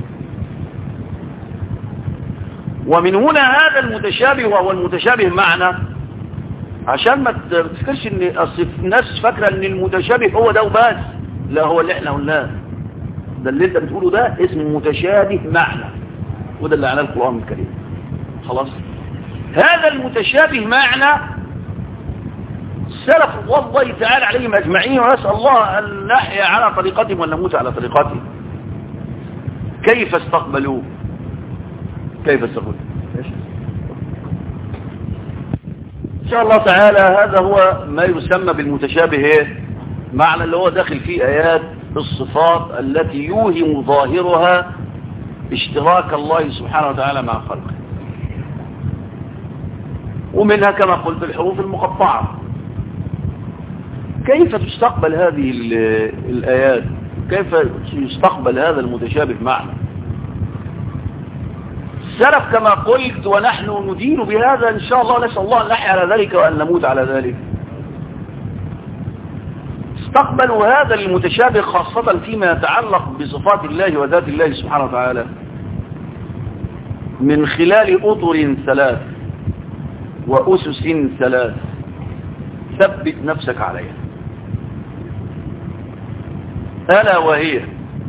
ومن هنا هذا المتشابه وهو المتشابه معنا عشان ما تفكرش ان اصل الناس فاكره ان المتشابه هو ده وبس لا هو اللي احنا قلناه ده اللي انت بتقوله ده اسمه متشابه معنى وده اللي عناه القرآن الكريم خلاص هذا المتشابه معنى السلف والله تعالى عليهم أجمعين ونسأل الله أن نحيا على طريقتهم وأن نموت على طريقتهم كيف استقبلوا كيف استقبلوا إن شاء الله تعالى هذا هو ما يسمى بالمتشابه معنى اللي هو داخل فيه آيات الصفات التي يوهم ظاهرها اشتراك الله سبحانه وتعالى مع خلقه ومنها كما قلت الحروف المقطعة كيف تستقبل هذه الآيات كيف يستقبل هذا المتشابه معنا السلف كما قلت ونحن ندين بهذا إن شاء الله نسأل الله أن نحيا على ذلك وأن نموت على ذلك استقبلوا هذا المتشابه خاصة فيما يتعلق بصفات الله وذات الله سبحانه وتعالى من خلال أطر ثلاث وأسس ثلاث ثبت نفسك عليها ألا وهي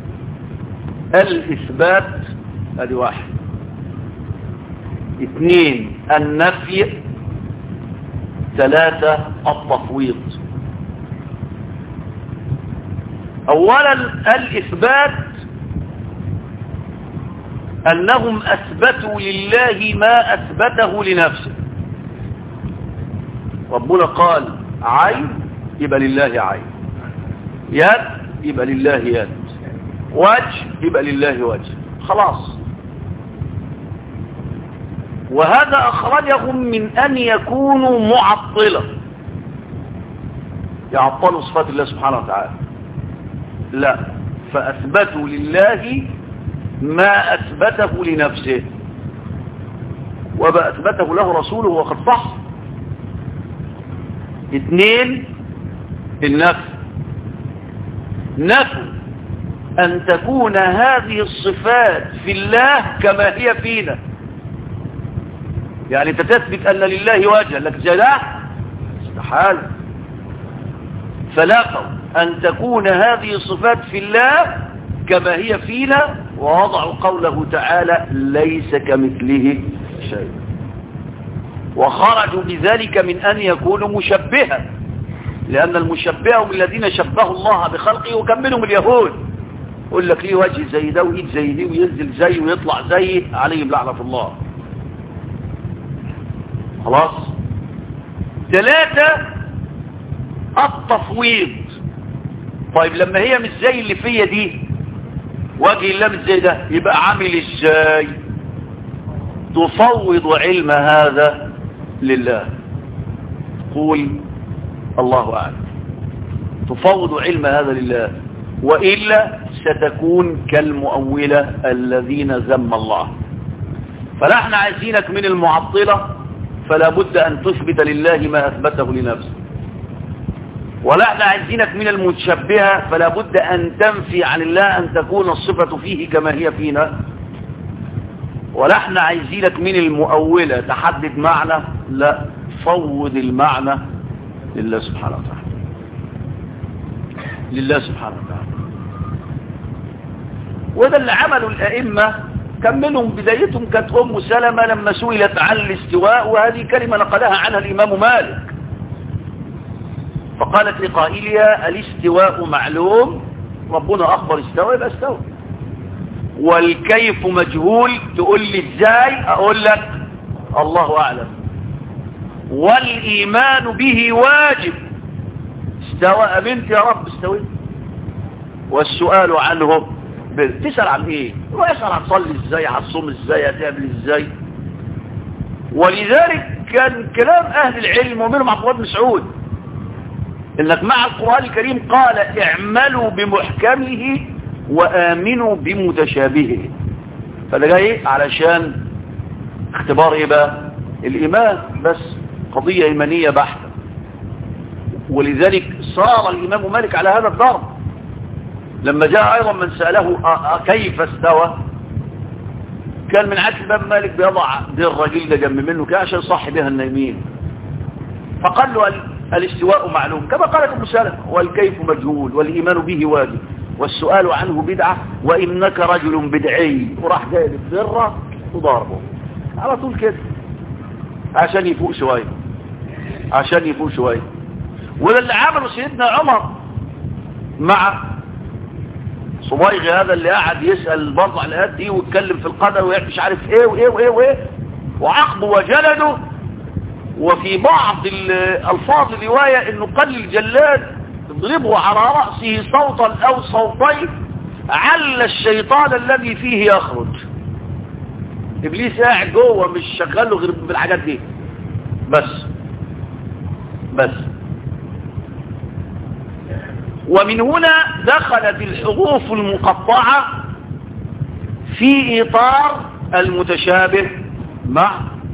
الإثبات هذه واحد اثنين النفي ثلاثة التفويض اولا الاثبات انهم اثبتوا لله ما اثبته لنفسه ربنا قال عين يبقى لله عين يد يبقى لله يد وجه يبقى لله وجه خلاص وهذا اخرجهم من ان يكونوا معطلة يعطلوا صفات الله سبحانه وتعالى لا فأثبتوا لله ما أثبته لنفسه وما أثبته له رسوله وقد صح اثنين النفي نفي أن تكون هذه الصفات في الله كما هي فينا يعني انت تثبت أن لله وجه لك جلاء استحال فلاقوا أن تكون هذه الصفات في الله كما هي فينا ووضعوا قوله تعالى ليس كمثله شيء وخرجوا بذلك من أن يكونوا مشبها لأن المشبهة هم الذين شبهوا الله بخلقه وكملهم اليهود يقول لك ليه وجه زي ده وإيد زي دي وينزل زي ويطلع زي عليهم لعنة الله خلاص ثلاثة التفويض طيب لما هي مش زي اللي فيا دي وجه الله مش زي ده يبقى عامل ازاي تفوض علم هذا لله قول الله أعلم تفوض علم هذا لله وإلا ستكون كالمؤولة الذين ذم الله فنحن عايزينك من المعطلة فلا بد أن تثبت لله ما أثبته لنفسه ولا احنا عايزينك من المتشبهة فلا بد أن تنفي عن الله أن تكون الصفة فيه كما هي فينا ولا احنا عايزينك من المؤولة تحدد معنى لا فوض المعنى لله سبحانه وتعالى لله سبحانه وتعالى وده اللي عمله الأئمة كان منهم بدايتهم كانت أم سلمة لما سئلت عن الاستواء وهذه كلمة نقلها عنها الإمام مالك فقالت لقائلها الاستواء معلوم ربنا أخبر استوى يبقى استوى والكيف مجهول تقول لي ازاي اقول لك الله اعلم والايمان به واجب استوى امنت يا رب استويت والسؤال عنه تسأل عن ايه روح يسأل هتصلي ازاي هتصوم ازاي هتعمل ازاي ولذلك كان كلام اهل العلم ومنهم عبد الله بن مسعود انك مع القرآن الكريم قال اعملوا بمحكمه وآمنوا بمتشابهه فده جاي علشان اختبار ايه بقى الايمان بس قضية ايمانية بحتة ولذلك صار الامام مالك على هذا الضرب لما جاء ايضا من سأله كيف استوى كان من عكس الامام مالك بيضع دي الرجل ده جنب منه كده عشان يصحي بها النايمين فقال له الاستواء معلوم كما قالت ام سلمة والكيف مجهول والايمان به واجب والسؤال عنه بدعة وإنك رجل بدعي وراح جايب الذرة وضاربه على طول كده عشان يفوق شوية عشان يفوق شوية وده اللي عمله سيدنا عمر مع صبيغ هذا اللي قاعد يسأل برضه على الآيات دي ويتكلم في القدر ومش عارف ايه وايه وايه وايه وعقبه وجلده وفي بعض الألفاظ الرواية انه قال الجلاد اضربه على رأسه صوتا او صوتين عل الشيطان الذي فيه يخرج ابليس قاعد جوه مش شغال له غير بالحاجات دي بس بس ومن هنا دخلت الحروف المقطعة في إطار المتشابه مع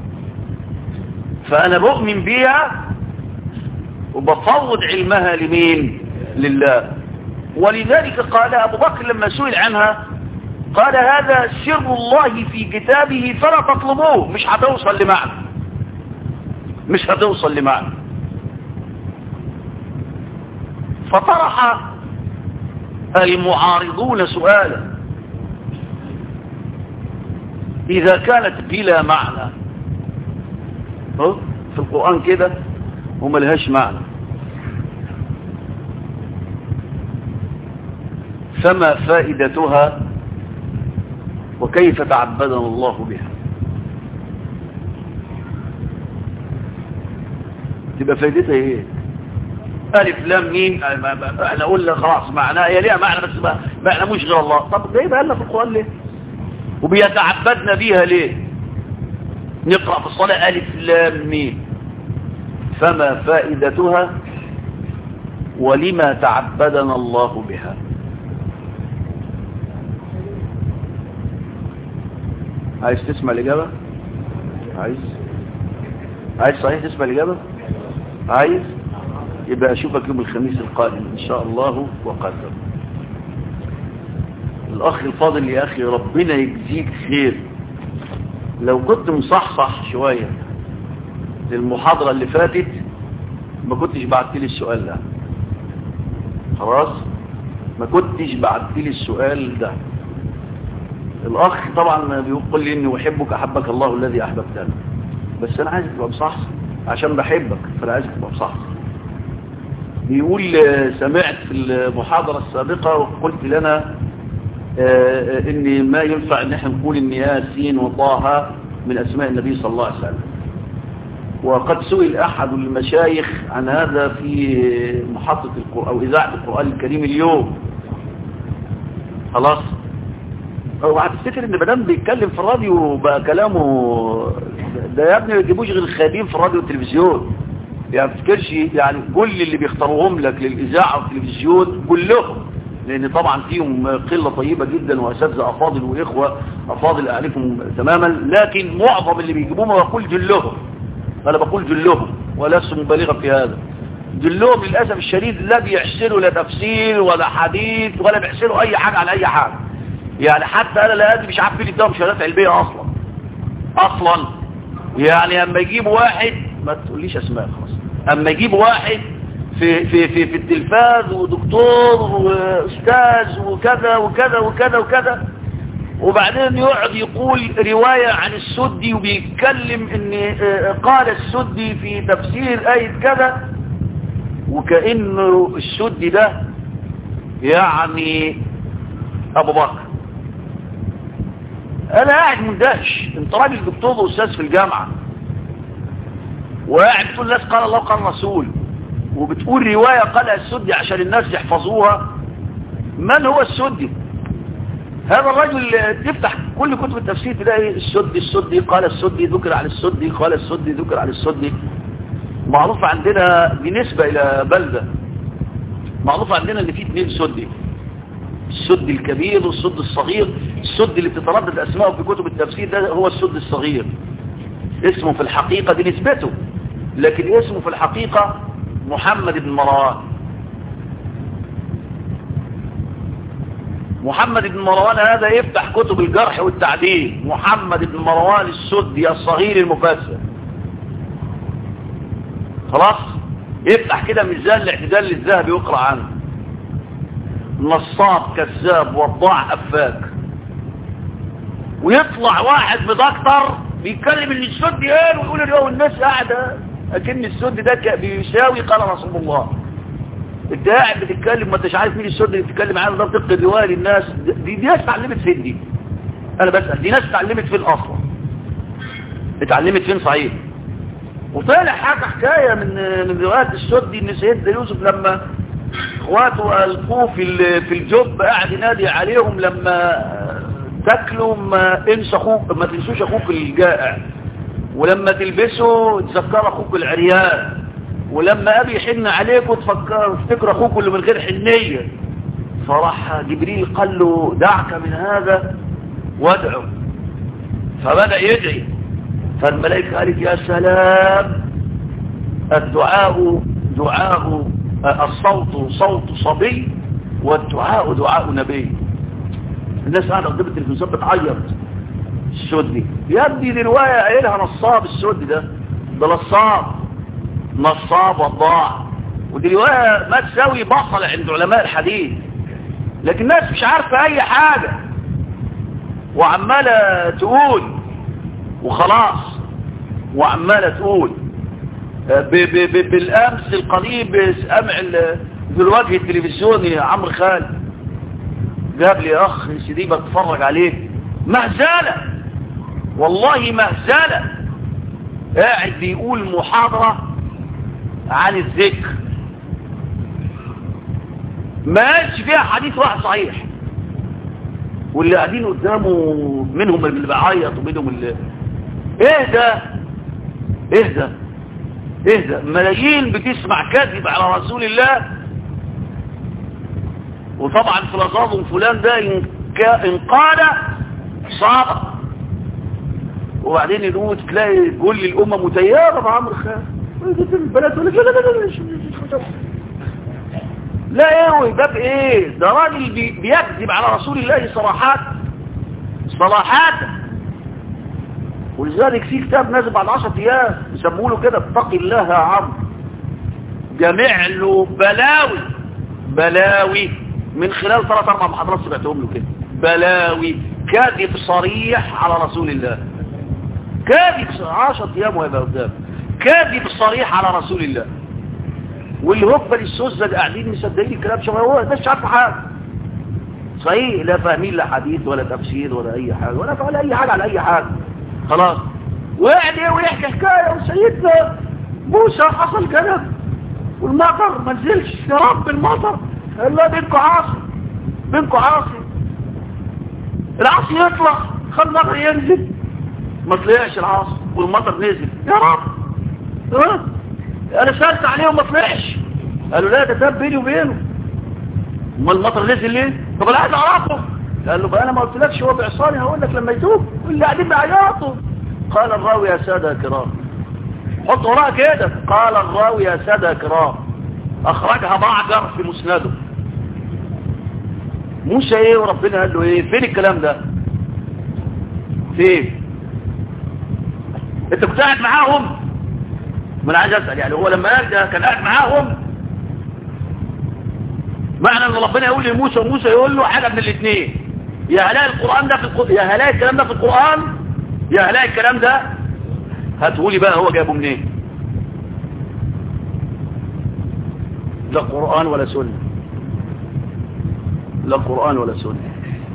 فأنا بؤمن بها وبفوض علمها لمين لله ولذلك قال أبو بكر لما سئل عنها قال هذا سر الله في كتابه فلا تطلبوه مش هتوصل لمعنى مش هتوصل لمعنى فطرح المعارضون سؤالا إذا كانت بلا معنى في القرآن كده وما لهاش معنى فما فائدتها وكيف تعبدنا الله بها تبقى فائدتها ايه ألف لام ميم انا اقول لك خلاص معناها هي ليها معنى بس ما معنى مش غير الله طب ده يبقى لنا في القرآن ليه وبيتعبدنا بيها ليه نقرأ في الصلاة ألف لام ميم فما فائدتها ولما تعبدنا الله بها عايز تسمع الإجابة عايز عايز صحيح تسمع الإجابة عايز يبقى أشوفك يوم الخميس القادم إن شاء الله وقدر الأخ الفاضل يا أخي ربنا يجزيك خير لو كنت مصحصح شوية للمحاضرة اللي فاتت ما كنتش بعت لي السؤال ده خلاص ما كنتش بعت لي السؤال ده الأخ طبعا بيقول لي إني أحبك أحبك الله الذي أحببتني بس أنا عايزك تبقى مصحصح عشان بحبك فأنا عايزك تبقى مصحصح بيقول سمعت في المحاضرة السابقة وقلت لنا ان ما ينفع ان احنا نقول ان ياسين وطه من اسماء النبي صلى الله عليه وسلم وقد سئل احد المشايخ عن هذا في محطة القرآن او اذاعة القرآن الكريم اليوم خلاص هو هتفتكر ان مدام بيتكلم في الراديو بقى كلامه ده يا ابني ما يجيبوش غير الخادم في الراديو والتلفزيون يعني تفتكرش يعني كل اللي بيختاروهم لك للاذاعه والتلفزيون كلهم لان طبعا فيهم قلة طيبة جدا واساتذه افاضل واخوة افاضل اعرفهم تماما لكن معظم اللي بيجيبوهم بقول جلهم انا بقول جلهم ولست مبالغا في هذا جلهم للاسف الشديد لا بيحسنوا لا تفسير ولا حديث ولا بيحسنوا اي حاجة على اي حاجة يعني حتى انا لا مش عارفين يديهم شهادات علمية اصلا اصلا يعني اما يجيب واحد ما تقوليش اسماء خلاص اما يجيب واحد في في في في التلفاز ودكتور واستاذ وكذا وكذا وكذا وكذا وبعدين يقعد يقول رواية عن السدي وبيتكلم ان قال السدي في تفسير آية كذا وكأنه السدي ده يعني ابو بكر انا قاعد مندهش انت راجل دكتور واستاذ في الجامعة وقاعد تقول الناس قال الله قال رسول وبتقول رواية قالها السدي عشان الناس يحفظوها من هو السدي هذا الرجل تفتح كل كتب التفسير تلاقي السدي السدي قال السدي ذكر عن السدي قال السدي ذكر عن السدي معروف عندنا بالنسبة إلى بلدة معروف عندنا ان في اثنين سدي السد الكبير والسد الصغير السد اللي بتتردد اسمائه في كتب التفسير ده هو السد الصغير اسمه في الحقيقة دي نسبته لكن اسمه في الحقيقة محمد بن مروان محمد بن مروان هذا يفتح كتب الجرح والتعديل محمد بن مروان السدي الصغير المفسر خلاص يفتح كده ميزان الاعتدال للذهب يقرأ عنه نصاب كذاب وضاع أفاك ويطلع واحد بدكتر بيتكلم ان السدي ايه ويقول اليوم الناس قاعدة اكن السد ده ك- بيساوي قال رسول الله انت قاعد بتتكلم ما انتش عارف مين السد اللي بتتكلم عنه ده بتلقي الروايه للناس دي, دي ناس اتعلمت فين دي انا بسال دي ناس اتعلمت فين اصلا اتعلمت فين صحيح وطلع حاجه حكايه من من روايات السدي ان سيدنا يوسف لما اخواته القوه في ال- في الجب قاعد ينادي عليهم لما تاكلوا ما انسى اخوك ما تنسوش اخوك الجائع ولما تلبسوا تذكر اخوك العريان ولما ابي يحن عليكم تفكر تفتكر اخوك اللي من غير حنيه فراح جبريل قال له دعك من هذا وادعو فبدا يدعي فالملائكه قالت يا سلام الدعاء دعاء الصوت صوت صبي والدعاء دعاء نبي الناس قاعده قدام التلفزيون بتعيط السدي يا ابني دي روايه قايلها نصاب السدي ده ده نصاب نصاب وضاع ودي روايه ما تساوي بصل عند علماء الحديث لكن الناس مش عارفه اي حاجه وعماله تقول وخلاص وعماله تقول ب ب ب بالامس القريب سمع ال- في الوجه التلفزيوني عمرو خالد جاب لي اخ سيدي بتفرج عليه مهزله والله مهزله قاعد بيقول محاضره عن الذكر ما قالش فيها حديث واحد صحيح واللي قاعدين قدامه منهم اللي بيعيط ومنهم اللي ايه ده ايه ده ايه ده ملايين بتسمع كذب على رسول الله وطبعا في نظام فلان ده إن, كا- إن قال صادق وبعدين يقول تلاقي كل الأمة متيارة بعمر خير البلد ولا لا لا لا لا لا لا ايه ويباب ايه ده راجل بي- بيكذب على رسول الله صراحات صراحات ولذلك في كتاب نازل بعد 10 ايام يسموه له كده اتقي الله يا عمرو جامع له بلاوي بلاوي من خلال ثلاث اربع محاضرات سمعتهم له كده بلاوي كاذب صريح على رسول الله كاذب 10 ايام وهيبقى قدام كاذب صريح على رسول الله والهبه للسوسه اللي قاعدين مصدقين الكلام شبه هو مش عارف حاجه صحيح لا فاهمين لا حديث ولا تفسير ولا اي حاجه ولا فاهم اي حاجه على اي حاجه خلاص وقاعد ايه ويحكي حكايه وسيدنا موسى حصل كذا والمطر ما نزلش يا رب المطر قال له بينكم عاصي بينكم عاصي العاصي يطلع خد المطر ينزل ما طلعش العاصي والمطر نزل يا رب ها انا سالت عليه وما طلعش قالوا لا ده تاب بيني وبينه امال المطر نزل ليه طب انا عايز اعرفه قال له بقى انا ما قلتلكش هو بعصاني هقول لك لما يتوب واللي قاعدين بيعيطوا قال الراوي يا ساده كرام حط وراها كده قال الراوي يا ساده كرام اخرجها معجر في مسنده موسى ايه وربنا قال له ايه فين الكلام ده فين انت كنت قاعد معاهم ما انا عايز اسال يعني هو لما قال ده كان قاعد معاهم معنى ان ربنا يقول لموسى وموسى يقول له حاجه من الاثنين يا هلاقي القران ده في القرآن يا هلاقي الكلام ده في القران يا هلاقي الكلام ده هاتهولي بقى هو جابه منين لا قران ولا سنه لا قران ولا سنه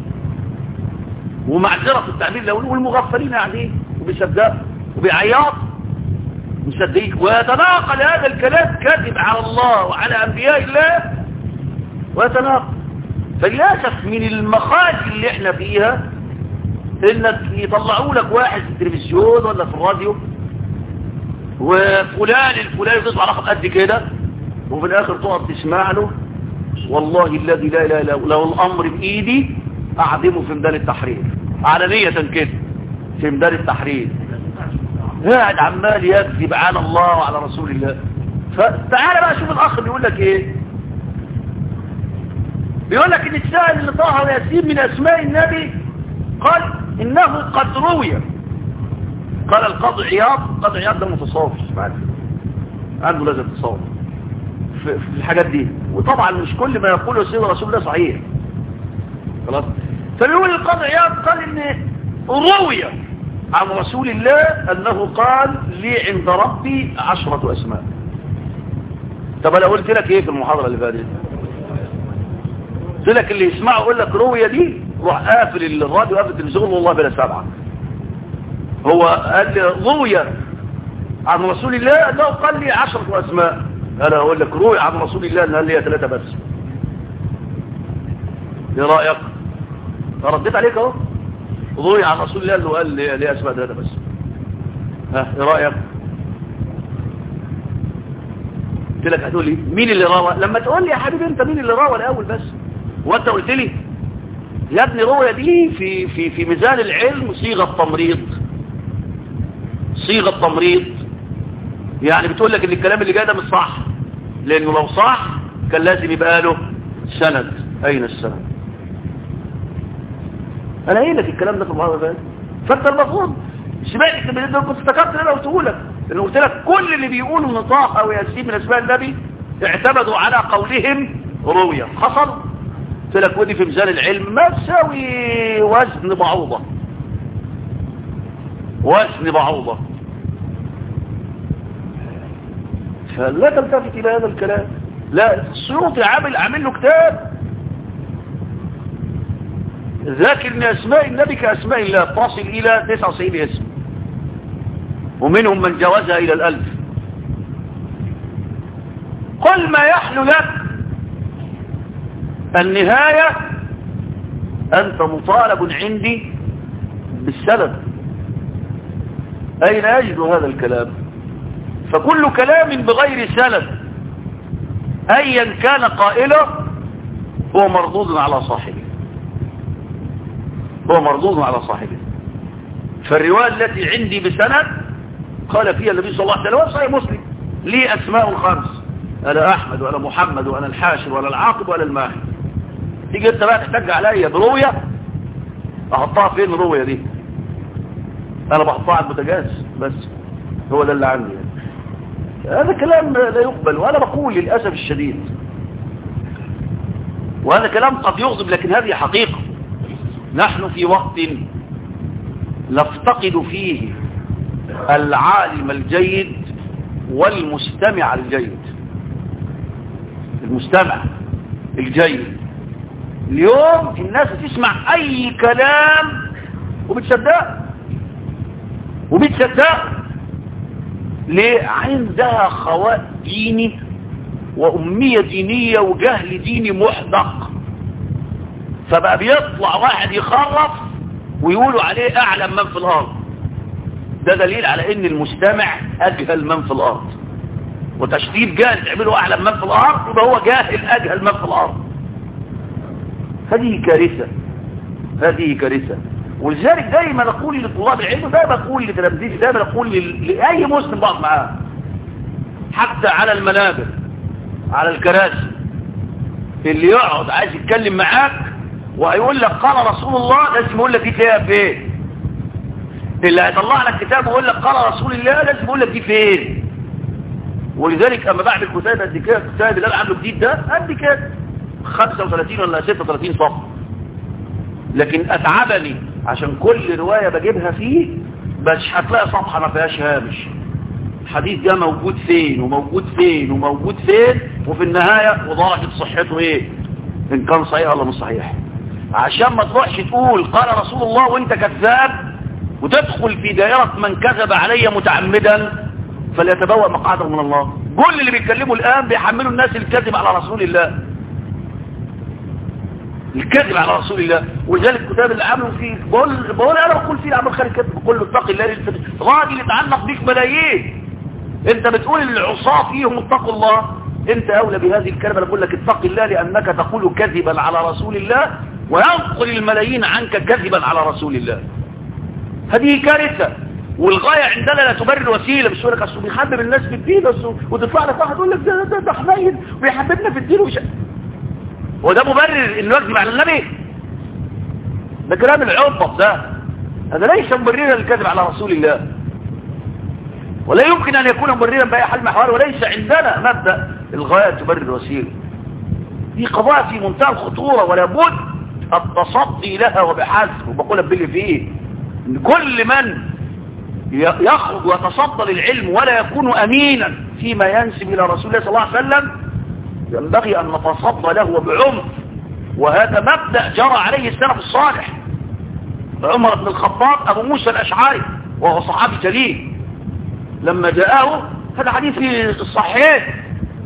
ومعذره في التعبير لو والمغفلين قاعدين وبيصدقوا وبيعيطوا مصدقين ويتناقل هذا الكلام كذب على الله وعلى انبياء الله ويتناقض فللاسف من المخاجل اللي احنا فيها انك يطلعوا لك واحد في التلفزيون ولا في الراديو وفلان الفلاني تطلع رقم قد كده وفي الاخر تقعد تسمع له والله الذي لا اله الا هو لو الامر بايدي اعدمه في ميدان التحرير علنيه كده في ميدان التحرير قاعد عمال يكذب على الله وعلى رسول الله فتعال بقى شوف الاخ بيقول لك ايه بيقول لك ان السائل اللي طه وياسين من اسماء النبي قال انه قد روي قال القاضي عياض القاضي عياض ده متصوف عنده لازم تصوف في, في الحاجات دي وطبعا مش كل ما يقوله سيدنا رسول الله صحيح خلاص فبيقول القاضي عياض قال ان روي عن رسول الله أنه قال لي عند ربي عشرة أسماء طب أنا قلت لك إيه في المحاضرة اللي فاتت قلت لك اللي يسمعه يقول لك رؤية دي روح قافل الراديو قافل التلفزيون والله بلا سبعة هو قال لي رؤية عن رسول الله أنه قال لي عشرة أسماء أنا أقول لك رؤية عن رسول الله أنها لي ثلاثة بس ايه رأيك رديت عليك اهو رؤية عن رسول الله اللي قال لي لي أسماء ثلاثة بس ها ايه رأيك قلت لك هتقول لي مين اللي روى لما تقول لي يا حبيبي انت مين اللي روى الاول بس وانت قلت لي يا ابني رؤية دي في في في ميزان العلم صيغة تمريض صيغة تمريض يعني بتقول لك ان الكلام اللي جاي ده مش صح لانه لو صح كان لازم يبقى له سند اين السند انا قايل لك الكلام ده في المحاضره ده فانت المفروض سمعت من ده كنت افتكرت انا قلت لك ان قلت لك كل اللي بيقولوا ان طه او ياسين من اسماء النبي اعتمدوا على قولهم رؤيا حصل قلت لك ودي في ميزان العلم ما تساوي وزن بعوضه وزن بعوضه فلا تلتفت الى هذا الكلام لا السيوطي عامل عامل له كتاب ذاكر ان اسماء النبي كاسماء الله تصل الى 99 اسم ومنهم من جاوزها الى الالف قل ما يحلو لك النهاية انت مطالب عندي بالسند اين اجد هذا الكلام فكل كلام بغير سند ايا كان قائله هو مردود على صاحبه هو مردود على صاحبه فالرواية التي عندي بسند قال فيها النبي صلى الله عليه وسلم صحيح مسلم لي أسماء خمس أنا أحمد وأنا محمد وأنا الحاشر وأنا العاقب وأنا الماهي تيجي أنت بقى تحتاج عليا برؤية أحطها فين الرؤية دي أنا بحطها على البوتاجاز بس هو ده اللي عندي يعني. هذا كلام لا يقبل وأنا بقول للأسف الشديد وهذا كلام قد يغضب لكن هذه حقيقة نحن في وقت نفتقد فيه العالم الجيد والمستمع الجيد المستمع الجيد اليوم الناس تسمع اي كلام وبتصدق وبتصدق ليه عندها خواء ديني وأمية دينية وجهل ديني محدق فبقى بيطلع واحد يخرف ويقولوا عليه أعلم من في الأرض ده دليل على ان المستمع أجهل من في الأرض وتشديد جاهل تعمله أعلم من في الأرض يبقى هو جاهل أجهل من في الأرض هذه كارثة هذه كارثة ولذلك دايما أقول لطلاب العلم دايما أقول لتلامذتي دايما أقول لأي مسلم بقف معاه حتى على المنابر على الكراسي اللي يقعد عايز يتكلم معاك وهيقول لك قال رسول الله لازم يقول لك دي فيها فين اللي هيطلع لك كتاب ويقول لك قال رسول الله لازم يقول لك دي فين ولذلك اما بعد الكتاب قد كده الكتاب اللي انا عامله جديد ده قد كده 35 ولا 36 صفحه لكن اتعبني عشان كل روايه بجيبها فيه مش هتلاقي صفحه ما فيهاش هامش الحديث ده موجود فين وموجود فين وموجود فين وفي النهايه ودرجه صحته ايه ان كان صحيح ولا مش صحيح عشان ما تروحش تقول قال رسول الله وانت كذاب وتدخل في دائرة من كذب علي متعمدا فليتبوأ مقعده من الله كل اللي بيتكلموا الآن بيحملوا الناس الكذب على رسول الله الكذب على رسول الله ولذلك الكتاب اللي عملوا فيه بقول, بقول انا بقول فيه عمل خير الكذب بقول له اتقي الله راجل يتعلق بيك ملايين انت بتقول العصاة فيهم اتقوا الله انت اولى بهذه الكلمة بقول لك اتق الله لانك تقول كذبا على رسول الله وينقل الملايين عنك كذبا على رسول الله هذه كارثة والغاية عندنا لا تبرر الوسيلة مش يقول لك اصل بيحبب الناس في الدين بس وتطلع لك واحد يقول لك ده ده ده حنين وبيحببنا في الدين وش هو ده مبرر انه يكذب على النبي ده كلام العبط ده هذا ليس مبررا للكذب على رسول الله ولا يمكن ان يكون مبررا باي حال محور وليس عندنا مبدا الغايه تبرر الوسيله دي قضايا في منتهى الخطوره ولا بد التصدي لها وبحث وبقولها باللي فيه ان كل من يخرج ويتصدى للعلم ولا يكون أمينا فيما ينسب إلى رسول الله صلى الله عليه وسلم ينبغي أن نتصدى له بعنف وهذا مبدأ جرى عليه السلف الصالح عمر بن الخطاب أبو موسى الأشعري وهو صحابي جليل لما جاءه هذا حديث في الصحيحين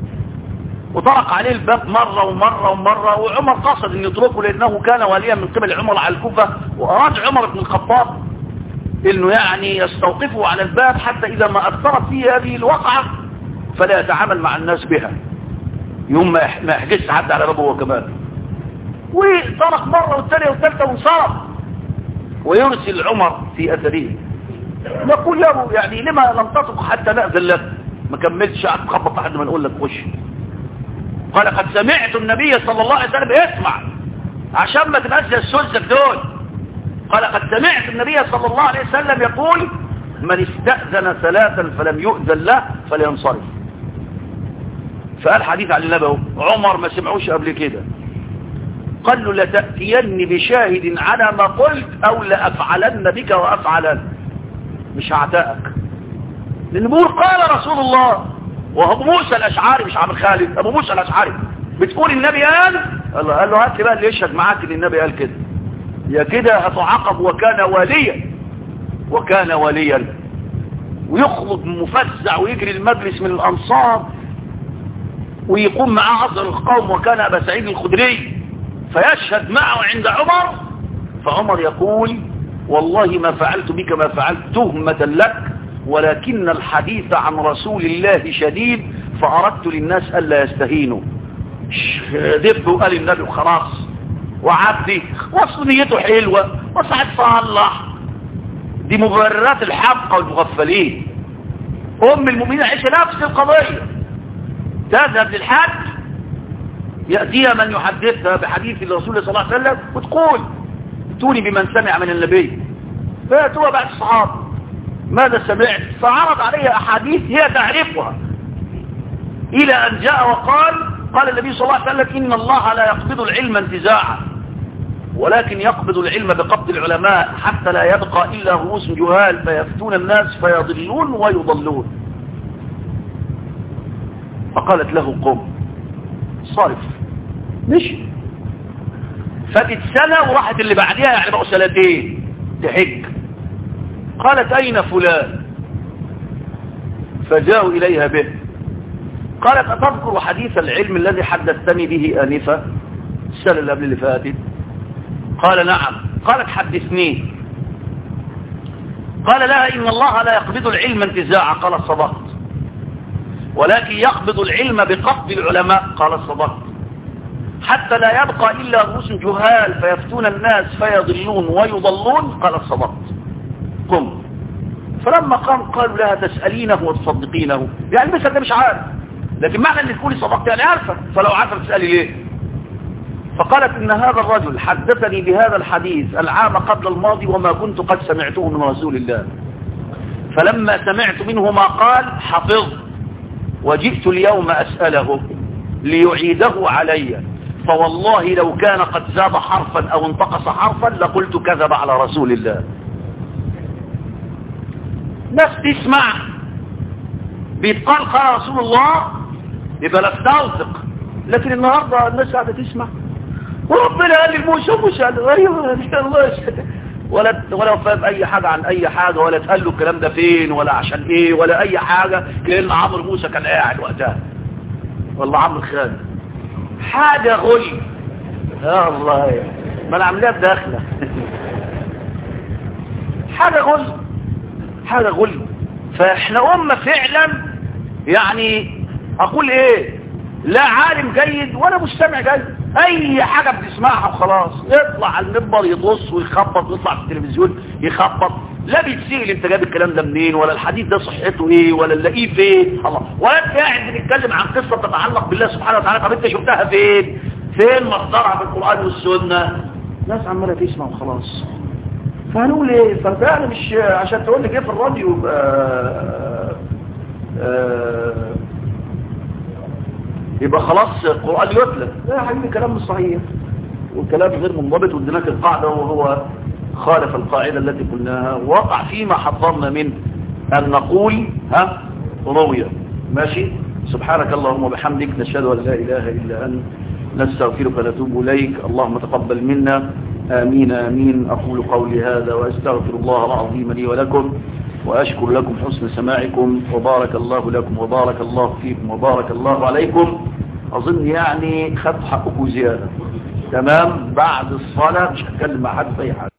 وطرق عليه الباب مرة ومرة ومرة وعمر قصد أن يتركه لأنه كان واليا من قبل عمر على الكوفة وأراد عمر بن الخطاب أنه يعني يستوقفه على الباب حتى إذا ما أثرت فيه هذه الوقعة فلا يتعامل مع الناس بها يوم ما يحجز حد على بابه هو كمان وطرق مرة والثانية والثالثة وانصرف ويرسل عمر في أثره نقول له يعني لما لم تطق حتى نأذن لك ما كملتش قعدت تخبط لحد ما نقول لك خش قال قد سمعت النبي صلى الله عليه وسلم اسمع عشان ما تبقاش زي السلسك دول قال قد سمعت النبي صلى الله عليه وسلم يقول من استأذن ثلاثا فلم يؤذن له فلينصرف فقال حديث عن النبي عمر ما سمعوش قبل كده قال له لتأتيني بشاهد على ما قلت او لأفعلن بك وأفعلن مش هعتقك لان بيقول قال رسول الله وابو موسى الاشعري مش عامل خالد ابو موسى الاشعري بتقول النبي قال قال له, قال له هات لي بقى اللي يشهد معاك ان النبي قال كده يا كده هتعاقب وكان وليا وكان وليا ويخرج مفزع ويجري المجلس من الانصار ويقوم معاه عصر القوم وكان ابا سعيد الخدري فيشهد معه عند عمر فعمر يقول والله ما فعلت بك ما فعلت تهمة لك ولكن الحديث عن رسول الله شديد فأردت للناس ألا يستهينوا دب وقال النبي وخلاص وعدي وصل نيته حلوة وسعد صالح دي مبررات الحمقى والمغفلين أم المؤمنين عيشة نفس القضية تذهب للحج يأتيها من يحدثها بحديث الرسول صلى الله عليه وسلم وتقول اتوني بمن سمع من النبي فاتوها بعد الصحابة ماذا سمعت فعرض عليها أحاديث هي تعرفها إلى أن جاء وقال قال النبي صلى الله عليه وسلم إن الله لا يقبض العلم انتزاعا ولكن يقبض العلم بقبض العلماء حتى لا يبقى إلا رؤوس جهال فيفتون الناس فيضلون ويضلون فقالت له قم صارف مشي فاتت سنة وراحت اللي بعدها يعني بقوا سنتين تحج قالت أين فلان فجاءوا إليها به قالت أتذكر حديث العلم الذي حدثتني به آنفا السنة اللي قبل اللي فاتت قال نعم قالت حدثني قال لها إن الله لا يقبض العلم انتزاعا قال صدقت ولكن يقبض العلم بقبض العلماء قال صدقت حتى لا يبقى إلا رؤوس جهال فيفتون الناس فيضلون ويضلون قال صدقت قم فلما قام قالوا لها تسألينه وتصدقينه يعني مثل ده مش عارف لكن معنى ان تقولي صدقت يعني عارفة فلو عارفة تسألي ليه فقالت ان هذا الرجل حدثني بهذا الحديث العام قبل الماضي وما كنت قد سمعته من رسول الله فلما سمعت منه ما قال حفظت وجئت اليوم أسأله ليعيده علي فوالله لو كان قد زاد حرفا أو انتقص حرفا لقلت كذب على رسول الله ناس تسمع بيتقال قال رسول الله يبقى لا تستوثق لكن النهاردة الناس قاعدة تسمع وربنا قال لي موسى موسى ايوه الله ولا ولا فاهم اي حاجة عن اي حاجة ولا تقال له الكلام ده فين ولا عشان ايه ولا اي حاجة لان عمرو موسى كان قاعد وقتها والله عمرو خالد حاجة غل يا الله ما انا عاملها بداخلة حاجة غل حاجة غل فاحنا امة فعلا يعني اقول ايه لا عالم جيد ولا مستمع جيد اي حاجة بتسمعها وخلاص يطلع على المنبر يبص ويخبط ويطلع في التلفزيون يخبط لا بيتسأل انت جايب الكلام ده منين ولا الحديث ده صحته ايه ولا نلاقيه فين الله ولا انت قاعد بنتكلم عن قصة تتعلق بالله سبحانه وتعالى طب انت شفتها فين فين مصدرها في القرآن والسنة ناس عمالة تسمع وخلاص فهنقول ايه فده انا مش عشان تقول لي جه في الراديو آآ آآ يبقى خلاص القرآن يتلف لا يا حبيبي كلام مش صحيح والكلام غير منضبط واديناك القاعدة وهو خالف القاعدة التي قلناها ووقع فيما حضرنا منه أن نقول ها روية ماشي سبحانك اللهم وبحمدك نشهد أن لا إله إلا أنت نستغفرك ونتوب إليك اللهم تقبل منا آمين آمين أقول قولي هذا وأستغفر الله العظيم لي ولكم وأشكر لكم حسن سماعكم وبارك الله لكم وبارك الله فيكم وبارك الله عليكم أظن يعني خدت حقكم زيادة تمام بعد الصلاة مش هتكلم مع حد في أي حاجة